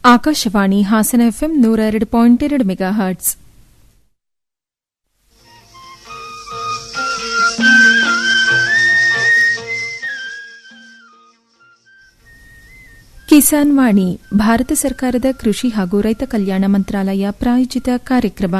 Akashvani Hassan FM ನೂರ ಎರಡು point ಎರಡು ಮೆಗಾ ಹರ್ಟ್ಸ್ ಕಿಸಾನ್ ವಾಣಿ ಭಾರತ ಸರ್ಕಾರದ ಕೃಷಿ ಹಾಗೂ ರೈತ ಕಲ್ಯಾಣ ಮಂತ್ರಾಲಯ ಪ್ರಾಯೋಜಿತ ಕಾರ್ಯಕ್ರಮ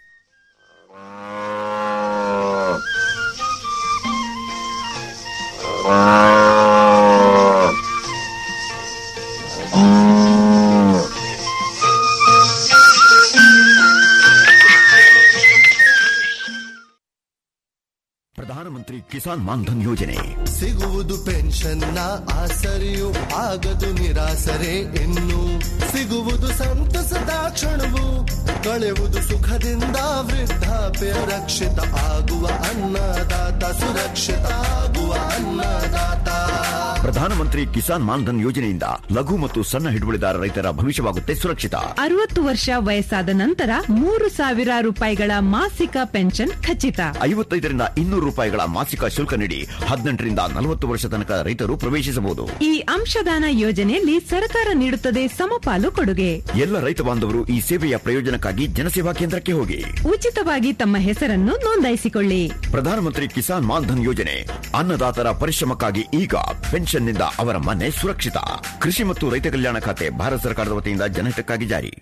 ಪ್ರಧಾನಮಂತ್ರಿ ಕಿಸಾನ್ ಮಾನ್ಧನ್ ಯೋಜನೆ ಸಿಗುವುದು ಪೆನ್ಷನ್ನ ಆಸರೆಯು ಆಗದು ನಿರಾಸರೆ ಇನ್ನು ಸಿಗುವುದು ಸಂತಸದ ಕ್ಷಣವು ಕಳೆಯುವುದು ಸುಖದಿಂದ ವೃದ್ಧಾಪ್ಯ ರಕ್ಷಿತ ಆಗುವ ಅನ್ನದಾತ ಸುರಕ್ಷಿತ ಆಗುವ ಅನ್ನದಾತ ಪ್ರಧಾನಮಂತ್ರಿ ಕಿಸಾನ್ ಮಾನ್ಧನ್ ಯೋಜನೆಯಿಂದ ಲಘು ಮತ್ತು ಸಣ್ಣ ಹಿಡುವಳಿದಾರ ರೈತರ ಭವಿಷ್ಯವಾಗುತ್ತೆ ಸುರಕ್ಷಿತ ಅರವತ್ತು ವರ್ಷ ವಯಸ್ಸಾದ ನಂತರ ಮೂರು ಸಾವಿರ ರೂಪಾಯಿಗಳ ಮಾಸಿಕ ಪೆನ್ಷನ್ ಖಚಿತ ಐವತ್ತೈದರಿಂದ ಇನ್ನೂರು ರೂಪಾಯಿಗಳ ಮಾಸಿಕ ಶುಲ್ಕ ನೀಡಿ ಹದಿನೆಂಟರಿಂದ ನಲವತ್ತು ವರ್ಷ ತನಕ ರೈತರು ಪ್ರವೇಶಿಸಬಹುದು ಈ ಅಂಶದಾನ ಯೋಜನೆಯಲ್ಲಿ ಸರ್ಕಾರ ನೀಡುತ್ತದೆ ಸಮಪಾಲು ಕೊಡುಗೆ ಎಲ್ಲ ರೈತ ಬಾಂಧವರು ಈ ಸೇವೆಯ ಪ್ರಯೋಜನಕ್ಕಾಗಿ ಜನಸೇವಾ ಕೇಂದ್ರಕ್ಕೆ ಹೋಗಿ ಉಚಿತವಾಗಿ ತಮ್ಮ ಹೆಸರನ್ನು ನೋಂದಾಯಿಸಿಕೊಳ್ಳಿ ಪ್ರಧಾನಮಂತ್ರಿ ಕಿಸಾನ್ ಮಾನ್ಧನ್ ಯೋಜನೆ ಅನ್ನದಾತರ ಪರಿಶ್ರಮಕ್ಕಾಗಿ ಈಗ ಪೆನ್ಷನ್ನಿಂದ ಅವರ ಮನೆ ಸುರಕ್ಷಿತ ಕೃಷಿ ಮತ್ತು ರೈತ ಕಲ್ಯಾಣ ಖಾತೆ ಭಾರತ ಸರ್ಕಾರದ ವತಿಯಿಂದ ಜನಹಿತಕ್ಕಾಗಿ ಜಾರಿ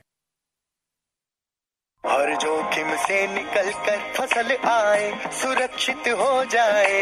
हर जोखिम से निकल कर फसल आए सुरक्षित हो जाए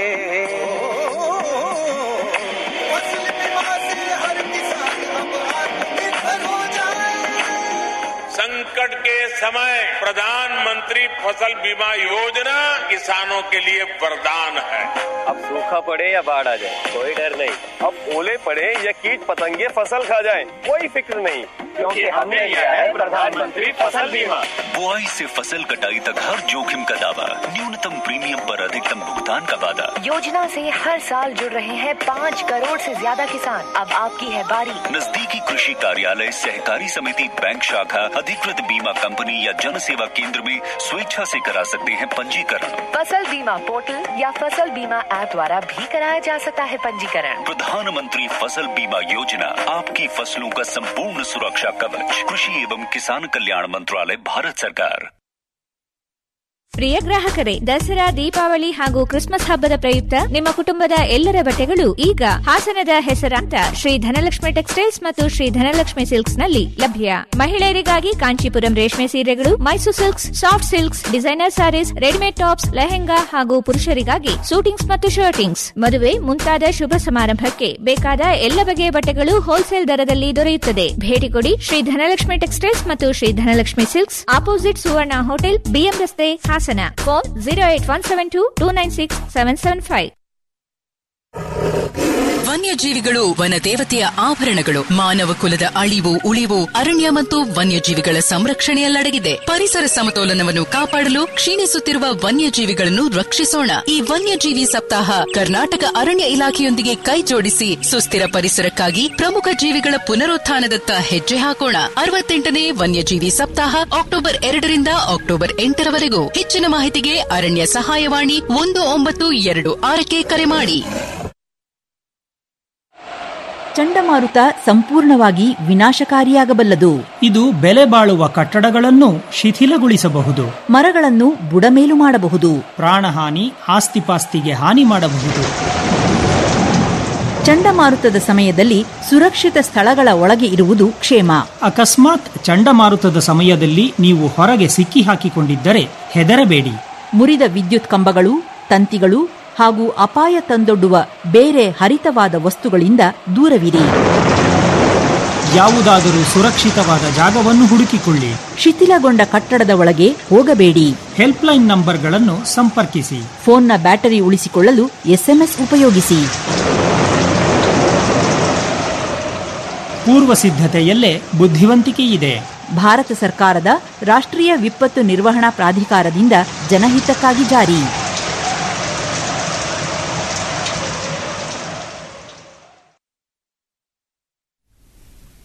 फसल बीमा से हर किसान अब आत्मनिर्भर हो जाए संकट के समय प्रधानमंत्री फसल बीमा योजना किसानों के लिए वरदान है अब सूखा पड़े या बाढ़ आ जाए कोई डर नहीं अब ओले पड़े या कीट पतंगे फसल खा जाए कोई फिक्र नहीं क्योंकि हमने लिया है प्रधानमंत्री फसल बीमा बुआई से फसल कटाई तक हर जोखिम का दावा न्यूनतम प्रीमियम पर अधिकतम भुगतान का वादा योजना से हर साल जुड़ रहे हैं पाँच करोड़ से ज्यादा किसान अब आपकी है बारी नजदीकी कृषि कार्यालय सहकारी समिति बैंक शाखा अधिकृत बीमा कंपनी या जन सेवा केंद्र में स्वेच्छा से करा सकते हैं पंजीकरण फसल बीमा पोर्टल या फसल बीमा ऐप द्वारा भी कराया जा सकता है पंजीकरण प्रधानमंत्री फसल बीमा योजना आपकी फसलों का संपूर्ण सुरक्षा कवच कृषि एवं किसान कल्याण मंत्रालय भारत सरकार ಪ್ರಿಯ ಗ್ರಾಹಕರೇ ದಸರಾ ದೀಪಾವಳಿ ಹಾಗೂ ಕ್ರಿಸ್ಮಸ್ ಹಬ್ಬದ ಪ್ರಯುಕ್ತ ನಿಮ್ಮ ಕುಟುಂಬದ ಎಲ್ಲರ ಬಟ್ಟೆಗಳು ಈಗ ಹಾಸನದ ಹೆಸರಾಂತ ಶ್ರೀ ಧನಲಕ್ಷ್ಮಿ ಟೆಕ್ಸ್ಟೈಲ್ಸ್ ಮತ್ತು ಶ್ರೀ ಧನಲಕ್ಷ್ಮಿ ಸಿಲ್ಕ್ಸ್ ನಲ್ಲಿ ಲಭ್ಯ ಮಹಿಳೆಯರಿಗಾಗಿ ಕಾಂಚೀಪುರಂ ರೇಷ್ಮೆ ಸೀರೆಗಳು Mysuru silks soft silks designer sarees readymade tops lehenga ಹಾಗೂ ಪುರುಷರಿಗಾಗಿ ಸೂಟಿಂಗ್ಸ್ ಮತ್ತು ಶರ್ಟಿಂಗ್ಸ್ ಮದುವೆ ಮುಂತಾದ ಶುಭ ಸಮಾರಂಭಕ್ಕೆ ಬೇಕಾದ ಎಲ್ಲ ಬಗೆಯ ಬಟ್ಟೆಗಳು ಹೋಲ್ಸೇಲ್ ದರದಲ್ಲಿ ದೊರೆಯುತ್ತದೆ ಭೇಟಿ ಕೊಡಿ ಶ್ರೀ ಧನಲಕ್ಷ್ಮಿ ಟೆಕ್ಸ್ಟೈಲ್ಸ್ ಮತ್ತು Shri Dhanalakshmi silks opposite Suvarna hotel BM ರಸ್ತೆ Hassan phone zero eight one seven two two nine six seven seven five ವನ್ಯಜೀವಿಗಳು ವನದೇವತೆಯ ಆಭರಣಗಳು ಮಾನವ ಕುಲದ ಅಳಿವು ಉಳಿವು ಅರಣ್ಯ ಮತ್ತು ವನ್ಯಜೀವಿಗಳ ಸಂರಕ್ಷಣೆಯಲ್ಲಡಗಿದೆ ಪರಿಸರ ಸಮತೋಲನವನ್ನು ಕಾಪಾಡಲು ಕ್ಷೀಣಿಸುತ್ತಿರುವ ವನ್ಯಜೀವಿಗಳನ್ನು ರಕ್ಷಿಸೋಣ ಈ ವನ್ಯಜೀವಿ ಸಪ್ತಾಹ ಕರ್ನಾಟಕ ಅರಣ್ಯ ಇಲಾಖೆಯೊಂದಿಗೆ ಕೈಜೋಡಿಸಿ ಸುಸ್ಥಿರ ಪರಿಸರಕ್ಕಾಗಿ ಪ್ರಮುಖ ಜೀವಿಗಳ ಪುನರುತ್ಥಾನದತ್ತ ಹೆಜ್ಜೆ ಹಾಕೋಣ ಅರವತ್ತೆಂಟನೇ ವನ್ಯಜೀವಿ ಸಪ್ತಾಹ ಅಕ್ಟೋಬರ್ ಎರಡರಿಂದ ಅಕ್ಟೋಬರ್ ಎಂಟರವರೆಗೂ ಹೆಚ್ಚಿನ ಮಾಹಿತಿಗೆ ಅರಣ್ಯ ಸಹಾಯವಾಣಿ ಒಂದು ಒಂಬತ್ತು ಎರಡು ಆರಕ್ಕೆ ಕರೆ ಮಾಡಿ ಚಂಡಮಾರುತ ಸಂಪೂರ್ಣವಾಗಿ ವಿನಾಶಕಾರಿಯಾಗಬಲ್ಲದು ಇದು ಬೆಲೆ ಬಾಳುವ ಕಟ್ಟಡಗಳನ್ನು ಶಿಥಿಲಗೊಳಿಸಬಹುದು ಮರಗಳನ್ನು ಬುಡಮೇಲು ಮಾಡಬಹುದು ಪ್ರಾಣಹಾನಿ ಆಸ್ತಿಪಾಸ್ತಿಗೆ ಹಾನಿ ಮಾಡಬಹುದು ಚಂಡಮಾರುತದ ಸಮಯದಲ್ಲಿ ಸುರಕ್ಷಿತ ಸ್ಥಳಗಳ ಒಳಗೆ ಇರುವುದು ಕ್ಷೇಮ ಅಕಸ್ಮಾತ್ ಚಂಡಮಾರುತದ ಸಮಯದಲ್ಲಿ ನೀವು ಹೊರಗೆ ಸಿಕ್ಕಿ ಹಾಕಿಕೊಂಡಿದ್ದರೆ ಹೆದರಬೇಡಿ ಮುರಿದ ವಿದ್ಯುತ್ ಕಂಬಗಳು ತಂತಿಗಳು ಹಾಗೂ ಅಪಾಯ ತಂದೊಡ್ಡುವ ಬೇರೆ ಹರಿತವಾದ ವಸ್ತುಗಳಿಂದ ದೂರವಿರಿ ಯಾವುದಾದರೂ ಸುರಕ್ಷಿತವಾದ ಜಾಗವನ್ನು ಹುಡುಕಿಕೊಳ್ಳಿ ಶಿಥಿಲಗೊಂಡ ಕಟ್ಟಡದ ಒಳಗೆ ಹೋಗಬೇಡಿ ಹೆಲ್ಪ್ಲೈನ್ ನಂಬರ್ಗಳನ್ನು ಸಂಪರ್ಕಿಸಿ ಫೋನ್ನ ಬ್ಯಾಟರಿ ಉಳಿಸಿಕೊಳ್ಳಲು ಎಸ್ಎಂಎಸ್ ಉಪಯೋಗಿಸಿ ಪೂರ್ವ ಸಿದ್ಧತೆಯಲ್ಲೇ ಬುದ್ಧಿವಂತಿಕೆ ಇದೆ ಭಾರತ ಸರ್ಕಾರದ ರಾಷ್ಟ್ರೀಯ ವಿಪತ್ತು ನಿರ್ವಹಣಾ ಪ್ರಾಧಿಕಾರದಿಂದ ಜನಹಿತಕ್ಕಾಗಿ ಜಾರಿ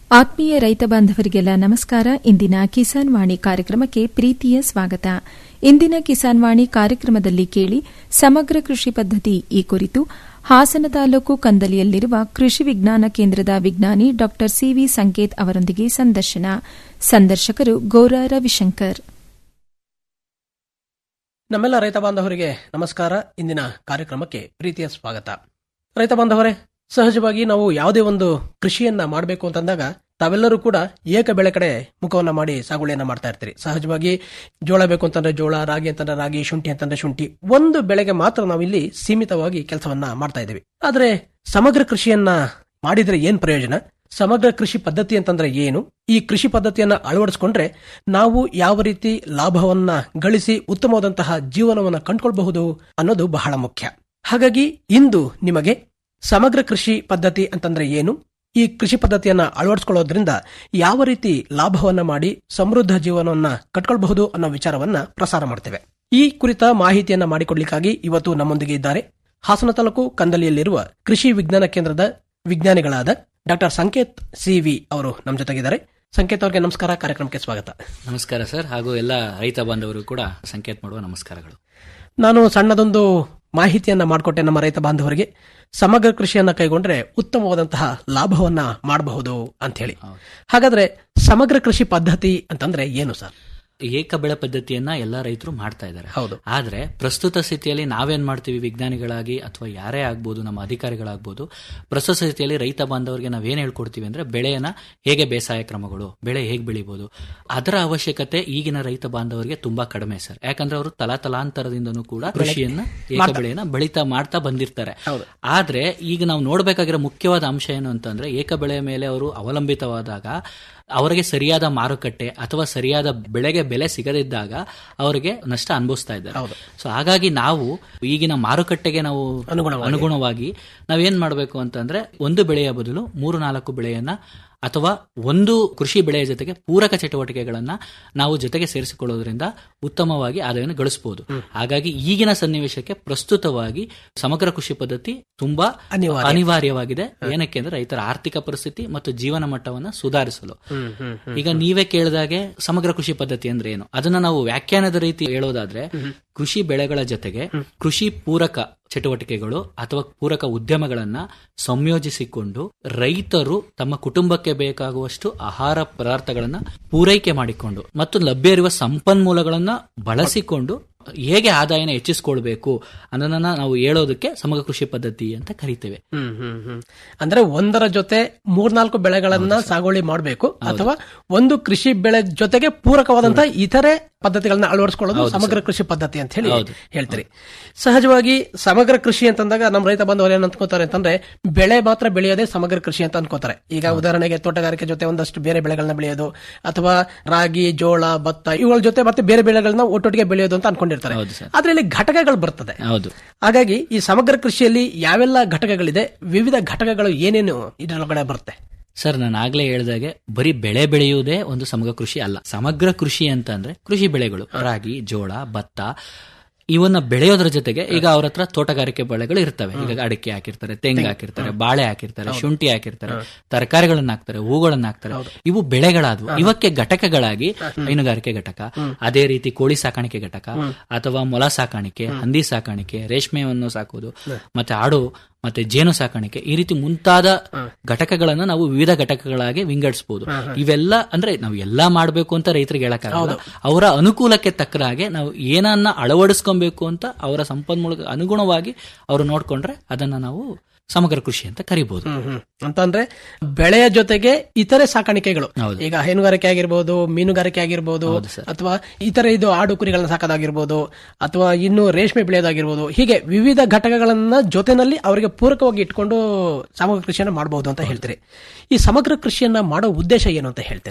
ಆತ್ಮೀಯ ರೈತ ಬಾಂಧವರಿಗೆಲ್ಲ ನಮಸ್ಕಾರ ಇಂದಿನ ಕಿಸಾನ್ ವಾಣಿ ಕಾರ್ಯಕ್ರಮಕ್ಕೆ ಪ್ರೀತಿಯ ಸ್ವಾಗತ ಇಂದಿನ ಕಿಸಾನ್ ವಾಣಿ ಕಾರ್ಯಕ್ರಮದಲ್ಲಿ ಕೇಳಿ ಸಮಗ್ರ ಕೃಷಿ ಪದ್ಧತಿ ಈ ಕುರಿತು ಹಾಸನ ತಾಲೂಕು ಕಂದಲಿಯಲ್ಲಿರುವ ಕೃಷಿ ವಿಜ್ಞಾನ ಕೇಂದ್ರದ ವಿಜ್ಞಾನಿ ಡಾ ಸಿವಿ ಸಂಕೇತ್ ಅವರೊಂದಿಗೆ ಸಂದರ್ಶನ ಸಂದರ್ಶಕರು ಗೌರ ರವಿಶಂಕರ್ ನಮ್ಮೆಲ್ಲ ರೈತ ಬಾಂಧವರಿಗೆ ನಮಸ್ಕಾರ ಇಂದಿನ ಕಾರ್ಯಕ್ರಮಕ್ಕೆ ಪ್ರೀತಿಯ ಸ್ವಾಗತ ರೈತ ಬಾಂಧವರೇ ಸಹಜವಾಗಿ ನಾವು ಯಾವುದೇ ಒಂದು ಕೃಷಿಯನ್ನ ಮಾಡಬೇಕು ಅಂತಂದಾಗ ತಾವೆಲ್ಲರೂ ಕೂಡ ಏಕ ಬೆಳೆ ಕಡೆ ಮುಖವನ್ನ ಮಾಡಿ ಸಾಗುವಳಿಯನ್ನ ಮಾಡ್ತಾ ಇರ್ತೀರಿ ಸಹಜವಾಗಿ ಜೋಳ ಬೇಕು ಅಂತಂದ್ರೆ ಜೋಳ ರಾಗಿ ಅಂತಂದ್ರೆ ರಾಗಿ ಶುಂಠಿ ಅಂತಂದ್ರೆ ಶುಂಠಿ ಒಂದು ಬೆಳೆಗೆ ಮಾತ್ರ ನಾವು ಇಲ್ಲಿ ಸೀಮಿತವಾಗಿ ಕೆಲಸವನ್ನ ಮಾಡ್ತಾ ಇದ್ದೀವಿ ಆದ್ರೆ ಸಮಗ್ರ ಕೃಷಿಯನ್ನ ಮಾಡಿದ್ರೆ ಏನ್ ಪ್ರಯೋಜನ ಸಮಗ್ರ ಕೃಷಿ ಪದ್ಧತಿ ಅಂತಂದ್ರೆ ಏನು ಈ ಕೃಷಿ ಪದ್ಧತಿಯನ್ನ ಅಳವಡಿಸಿಕೊಂಡ್ರೆ ನಾವು ಯಾವ ರೀತಿ ಲಾಭವನ್ನ ಗಳಿಸಿ ಉತ್ತಮವಾದಂತಹ ಜೀವನವನ್ನ ಕಂಡುಕೊಳ್ಬಹುದು ಅನ್ನೋದು ಬಹಳ ಮುಖ್ಯ ಹಾಗಾಗಿ ಇಂದು ನಿಮಗೆ ಸಮಗ್ರ ಕೃಷಿ ಪದ್ಧತಿ ಅಂತಂದ್ರೆ ಏನು ಈ ಕೃಷಿ ಪದ್ಧತಿಯನ್ನ ಅಳವಡಿಸಿಕೊಳ್ಳೋದ್ರಿಂದ ಯಾವ ರೀತಿ ಲಾಭವನ್ನ ಮಾಡಿ ಸಮೃದ್ಧ ಜೀವನವನ್ನ ಕಟ್ಕೊಳ್ಬಹುದು ಅನ್ನೋ ವಿಚಾರವನ್ನ ಪ್ರಸಾರ ಮಾಡ್ತೇವೆ ಈ ಕುರಿತ ಮಾಹಿತಿಯನ್ನ ಮಾಡಿಕೊಡ್ಲಿಕ್ಕಾಗಿ ಇವತ್ತು ನಮ್ಮೊಂದಿಗೆ ಇದ್ದಾರೆ ಹಾಸನ ತಾಲೂಕು ಕಂದಲಿಯಲ್ಲಿರುವ ಕೃಷಿ ವಿಜ್ಞಾನ ಕೇಂದ್ರದ ವಿಜ್ಞಾನಿಗಳಾದ ಡಾಕ್ಟರ್ ಸಂಕೇತ್ ಸಿವಿ ಅವರು ನಮ್ಮ ಜೊತೆಗಿದ್ದಾರೆ ಸಂಕೇತ್ ಅವರಿಗೆ ನಮಸ್ಕಾರ ಕಾರ್ಯಕ್ರಮಕ್ಕೆ ಸ್ವಾಗತ ನಮಸ್ಕಾರ ಸರ್ ಹಾಗೂ ಎಲ್ಲ ರೈತ ಬಾಂಧವರು ಕೂಡ ಸಂಕೇತ ಮಾಡುವ ನಮಸ್ಕಾರಗಳು ನಾನು ಸಣ್ಣದೊಂದು ಮಾಹಿತಿಯನ್ನ ಮಾಡಿಕೊಟ್ಟೆ ನಮ್ಮ ರೈತ ಬಾಂಧವರಿಗೆ ಸಮಗ್ರ ಕೃಷಿಯನ್ನ ಕೈಗೊಂಡ್ರೆ ಉತ್ತಮವಾದಂತಹ ಲಾಭವನ್ನ ಮಾಡಬಹುದು ಅಂತ ಹೇಳಿ ಹಾಗಾದ್ರೆ ಸಮಗ್ರ ಕೃಷಿ ಪದ್ಧತಿ ಅಂತಂದ್ರೆ ಏನು ಸರ್ ಏಕ ಬೆಳೆ ಪದ್ಧತಿಯನ್ನ ಎಲ್ಲಾ ರೈತರು ಮಾಡ್ತಾ ಇದ್ದಾರೆ ಹೌದು ಆದ್ರೆ ಪ್ರಸ್ತುತ ಸ್ಥಿತಿಯಲ್ಲಿ ನಾವೇನ್ ಮಾಡ್ತೀವಿ ವಿಜ್ಞಾನಿಗಳಾಗಿ ಅಥವಾ ಯಾರೇ ಆಗ್ಬೋದು ನಮ್ಮ ಅಧಿಕಾರಿಗಳಾಗ್ಬೋದು ಪ್ರಸ್ತುತ ಸ್ಥಿತಿಯಲ್ಲಿ ರೈತ ಬಾಂಧವರಿಗೆ ನಾವೇನ್ ಹೇಳ್ಕೊಡ್ತೀವಿ ಅಂದ್ರೆ ಬೆಳೆಯನ್ನ ಹೇಗೆ ಬೇಸಾಯ ಕ್ರಮಗಳು ಬೆಳೆ ಹೇಗೆ ಬೆಳಿಬಹುದು ಅದರ ಅವಶ್ಯಕತೆ ಈಗಿನ ರೈತ ಬಾಂಧವರಿಗೆ ತುಂಬಾ ಕಡಿಮೆ ಸರ್ ಯಾಕಂದ್ರೆ ಅವರು ತಲಾತಲಾಂತರದಿಂದನೂ ಕೂಡ ಕೃಷಿಯನ್ನ ಏಕ ಬೆಳೆಯನ್ನ ಬೆಳೀತಾ ಮಾಡ್ತಾ ಬಂದಿರ್ತಾರೆ ಆದ್ರೆ ಈಗ ನಾವು ನೋಡ್ಬೇಕಾಗಿರೋ ಮುಖ್ಯವಾದ ಅಂಶ ಏನು ಅಂತಂದ್ರೆ ಏಕ ಬೆಳೆಯ ಮೇಲೆ ಅವರು ಅವಲಂಬಿತವಾದಾಗ ಅವರಿಗೆ ಸರಿಯಾದ ಮಾರುಕಟ್ಟೆ ಅಥವಾ ಸರಿಯಾದ ಬೆಳೆಗೆ ಬೆಲೆ ಸಿಗದಿದ್ದಾಗ ಅವರಿಗೆ ನಷ್ಟ ಅನುಭವಿಸ್ತಾ ಇದ್ದಾರೆ ಸೊ ಹಾಗಾಗಿ ನಾವು ಈಗಿನ ಮಾರುಕಟ್ಟೆಗೆ ನಾವು ಅನುಗುಣವಾಗಿ ನಾವೇನ್ ಮಾಡಬೇಕು ಅಂತಂದ್ರೆ ಒಂದು ಬೆಳೆಯ ಬದಲು ಮೂರು ನಾಲ್ಕು ಬೆಳೆಯನ್ನ ಅಥವಾ ಒಂದು ಕೃಷಿ ಬೆಳೆಯ ಜೊತೆಗೆ ಪೂರಕ ಚಟುವಟಿಕೆಗಳನ್ನ ನಾವು ಜೊತೆಗೆ ಸೇರಿಸಿಕೊಳ್ಳೋದ್ರಿಂದ ಉತ್ತಮವಾಗಿ ಆದಾಯವನ್ನು ಗಳಿಸಬಹುದು ಹಾಗಾಗಿ ಈಗಿನ ಸನ್ನಿವೇಶಕ್ಕೆ ಪ್ರಸ್ತುತವಾಗಿ ಸಮಗ್ರ ಕೃಷಿ ಪದ್ಧತಿ ತುಂಬಾ ಅನಿವಾರ್ಯವಾಗಿದೆ ಏನಕ್ಕೆ ಅಂದ್ರೆ ರೈತರ ಆರ್ಥಿಕ ಪರಿಸ್ಥಿತಿ ಮತ್ತು ಜೀವನ ಮಟ್ಟವನ್ನ ಸುಧಾರಿಸಲು ಈಗ ನೀವೇ ಕೇಳಿದಾಗೆ ಸಮಗ್ರ ಕೃಷಿ ಪದ್ಧತಿ ಅಂದ್ರೆ ಏನು ಅದನ್ನ ನಾವು ವ್ಯಾಖ್ಯಾನದ ರೀತಿ ಹೇಳೋದಾದ್ರೆ ಕೃಷಿ ಬೆಳೆಗಳ ಜೊತೆಗೆ ಕೃಷಿ ಪೂರಕ ಚಟುವಟಿಕೆಗಳು ಅಥವಾ ಪೂರಕ ಉದ್ಯಮಗಳನ್ನ ಸಂಯೋಜಿಸಿಕೊಂಡು ರೈತರು ತಮ್ಮ ಕುಟುಂಬಕ್ಕೆ ಬೇಕಾಗುವಷ್ಟು ಆಹಾರ ಪದಾರ್ಥಗಳನ್ನ ಪೂರೈಕೆ ಮಾಡಿಕೊಂಡು ಮತ್ತು ಲಭ್ಯ ಇರುವ ಸಂಪನ್ಮೂಲಗಳನ್ನ ಬಳಸಿಕೊಂಡು ಹೇಗೆ ಆದಾಯನ ಹೆಚ್ಚಿಸಿಕೊಳ್ಬೇಕು ಅನ್ನೋದನ್ನ ನಾವು ಹೇಳೋದಕ್ಕೆ ಸಮಗ್ರ ಕೃಷಿ ಪದ್ಧತಿ ಅಂತ ಕರಿತೇವೆ ಹ್ಮ್ ಹ್ಮ್ ಹ್ಮ್ ಅಂದ್ರೆ ಒಂದರ ಜೊತೆ ಮೂರ್ನಾಲ್ಕು ಬೆಳೆಗಳನ್ನ ಸಾಗುವಳಿ ಮಾಡಬೇಕು ಅಥವಾ ಒಂದು ಕೃಷಿ ಬೆಳೆ ಜೊತೆಗೆ ಪೂರಕವಾದಂತಹ ಇತರೆ ಪದ್ಧತಿಗಳನ್ನ ಅಳವಡಿಸಿಕೊಳ್ಳೋದು ಸಮಗ್ರ ಕೃಷಿ ಪದ್ಧತಿ ಅಂತ ಹೇಳಿ ಹೇಳ್ತೀರಿ ಸಹಜವಾಗಿ ಸಮಗ್ರ ಕೃಷಿ ಅಂತಂದಾಗ ನಮ್ಮ ರೈತ ಬಾಂಧವರು ಏನ್ ಅನ್ಕೋತಾರೆ ಅಂತಂದ್ರೆ ಬೆಳೆ ಮಾತ್ರ ಬೆಳೆಯೋದೇ ಸಮಗ್ರ ಕೃಷಿ ಅಂತ ಅನ್ಕೋತಾರೆ ಈಗ ಉದಾಹರಣೆಗೆ ತೋಟಗಾರಿಕೆ ಜೊತೆ ಒಂದಷ್ಟು ಬೇರೆ ಬೆಳೆಗಳನ್ನ ಬೆಳೆಯೋದು ಅಥವಾ ರಾಗಿ ಜೋಳ ಭತ್ತ ಇವುಗಳ ಜೊತೆ ಮತ್ತೆ ಬೇರೆ ಬೆಳೆಗಳನ್ನ ಒಟ್ಟೊಟ್ಟಿಗೆ ಬೆಳೆಯೋದು ಅಂತ ಅನ್ಕೊಂಡಿರ್ತಾರೆ ಆದ್ರೆ ಇಲ್ಲಿ ಘಟಕಗಳು ಬರ್ತದೆ ಹೌದು ಹಾಗಾಗಿ ಈ ಸಮಗ್ರ ಕೃಷಿಯಲ್ಲಿ ಯಾವೆಲ್ಲ ಘಟಕಗಳಿದೆ ವಿವಿಧ ಘಟಕಗಳು ಏನೇನು ಇದರೊಳಗಡೆ ಬರುತ್ತೆ ಸರ್ ನಾನು ಆಗ್ಲೇ ಹೇಳಿದಾಗೆ ಬರೀ ಬೆಳೆ ಬೆಳೆಯುವುದೇ ಒಂದು ಸಮಗ್ರ ಕೃಷಿ ಅಲ್ಲ ಸಮಗ್ರ ಕೃಷಿ ಅಂತ ಅಂದ್ರೆ ಕೃಷಿ ಬೆಳೆಗಳು ರಾಗಿ ಜೋಳ ಭತ್ತ ಇವನ್ನ ಬೆಳೆಯೋದ್ರ ಜೊತೆಗೆ ಈಗ ಅವ್ರ ಹತ್ರ ತೋಟಗಾರಿಕೆ ಬೆಳೆಗಳು ಇರ್ತವೆ ಈಗ ಅಡಿಕೆ ಹಾಕಿರ್ತಾರೆ ತೆಂಗು ಹಾಕಿರ್ತಾರೆ ಬಾಳೆ ಹಾಕಿರ್ತಾರೆ ಶುಂಠಿ ಹಾಕಿರ್ತಾರೆ ತರಕಾರಿಗಳನ್ನ ಹಾಕ್ತಾರೆ ಹೂಗಳನ್ನ ಹಾಕ್ತಾರೆ ಇವು ಬೆಳೆಗಳಾದವು ಇವಕ್ಕೆ ಘಟಕಗಳಾಗಿ ಹೈನುಗಾರಿಕೆ ಘಟಕ ಅದೇ ರೀತಿ ಕೋಳಿ ಸಾಕಾಣಿಕೆ ಘಟಕ ಅಥವಾ ಮೊಲ ಸಾಕಾಣಿಕೆ ಹಂದಿ ಸಾಕಾಣಿಕೆ ರೇಷ್ಮೆಯನ್ನು ಸಾಕೋದು ಮತ್ತೆ ಆಡು ಮತ್ತೆ ಜೇನು ಸಾಕಾಣಿಕೆ ಈ ರೀತಿ ಮುಂತಾದ ಘಟಕಗಳನ್ನ ನಾವು ವಿವಿಧ ಘಟಕಗಳಾಗಿ ವಿಂಗಡಿಸಬಹುದು ಇವೆಲ್ಲ ಅಂದ್ರೆ ನಾವು ಎಲ್ಲಾ ಮಾಡಬೇಕು ಅಂತ ರೈತರಿಗೆ ಹೇಳಕ್ಕಾಗಲ್ಲ ಅವರ ಅನುಕೂಲಕ್ಕೆ ತಕ್ಕ ಹಾಗೆ ನಾವು ಏನನ್ನ ಅಳವಡಿಸ್ಕೊಬೇಕು ಅಂತ ಅವರ ಸಂಪನ್ಮೂಲ ಅನುಗುಣವಾಗಿ ಅವರು ನೋಡ್ಕೊಂಡ್ರೆ ಅದನ್ನ ನಾವು ಸಮಗ್ರ ಕೃಷಿ ಅಂತ ಕರಿಬಹುದು ಅಂತಂದ್ರೆ ಬೆಳೆಯ ಜೊತೆಗೆ ಇತರೆ ಸಾಕಾಣಿಕೆಗಳು ಈಗ ಹೈನುಗಾರಿಕೆ ಆಗಿರ್ಬೋದು ಮೀನುಗಾರಿಕೆ ಆಗಿರ್ಬೋದು ಅಥವಾ ಇತರೆ ಇದು ಆಡು ಕುರಿಗಳನ್ನ ಸಾಕೋದಾಗಿರ್ಬೋದು ಅಥವಾ ಇನ್ನು ರೇಷ್ಮೆ ಬೆಳೆಯೋದಾಗಿರ್ಬೋದು ಹೀಗೆ ವಿವಿಧ ಘಟಕಗಳನ್ನ ಜೊತೆನಲ್ಲಿ ಅವರಿಗೆ ಪೂರಕವಾಗಿ ಇಟ್ಕೊಂಡು ಸಮಗ್ರ ಕೃಷಿಯನ್ನ ಮಾಡಬಹುದು ಅಂತ ಹೇಳ್ತೀರಿ ಈ ಸಮಗ್ರ ಕೃಷಿಯನ್ನ ಮಾಡೋ ಉದ್ದೇಶ ಏನು ಅಂತ ಹೇಳ್ತೀರಿ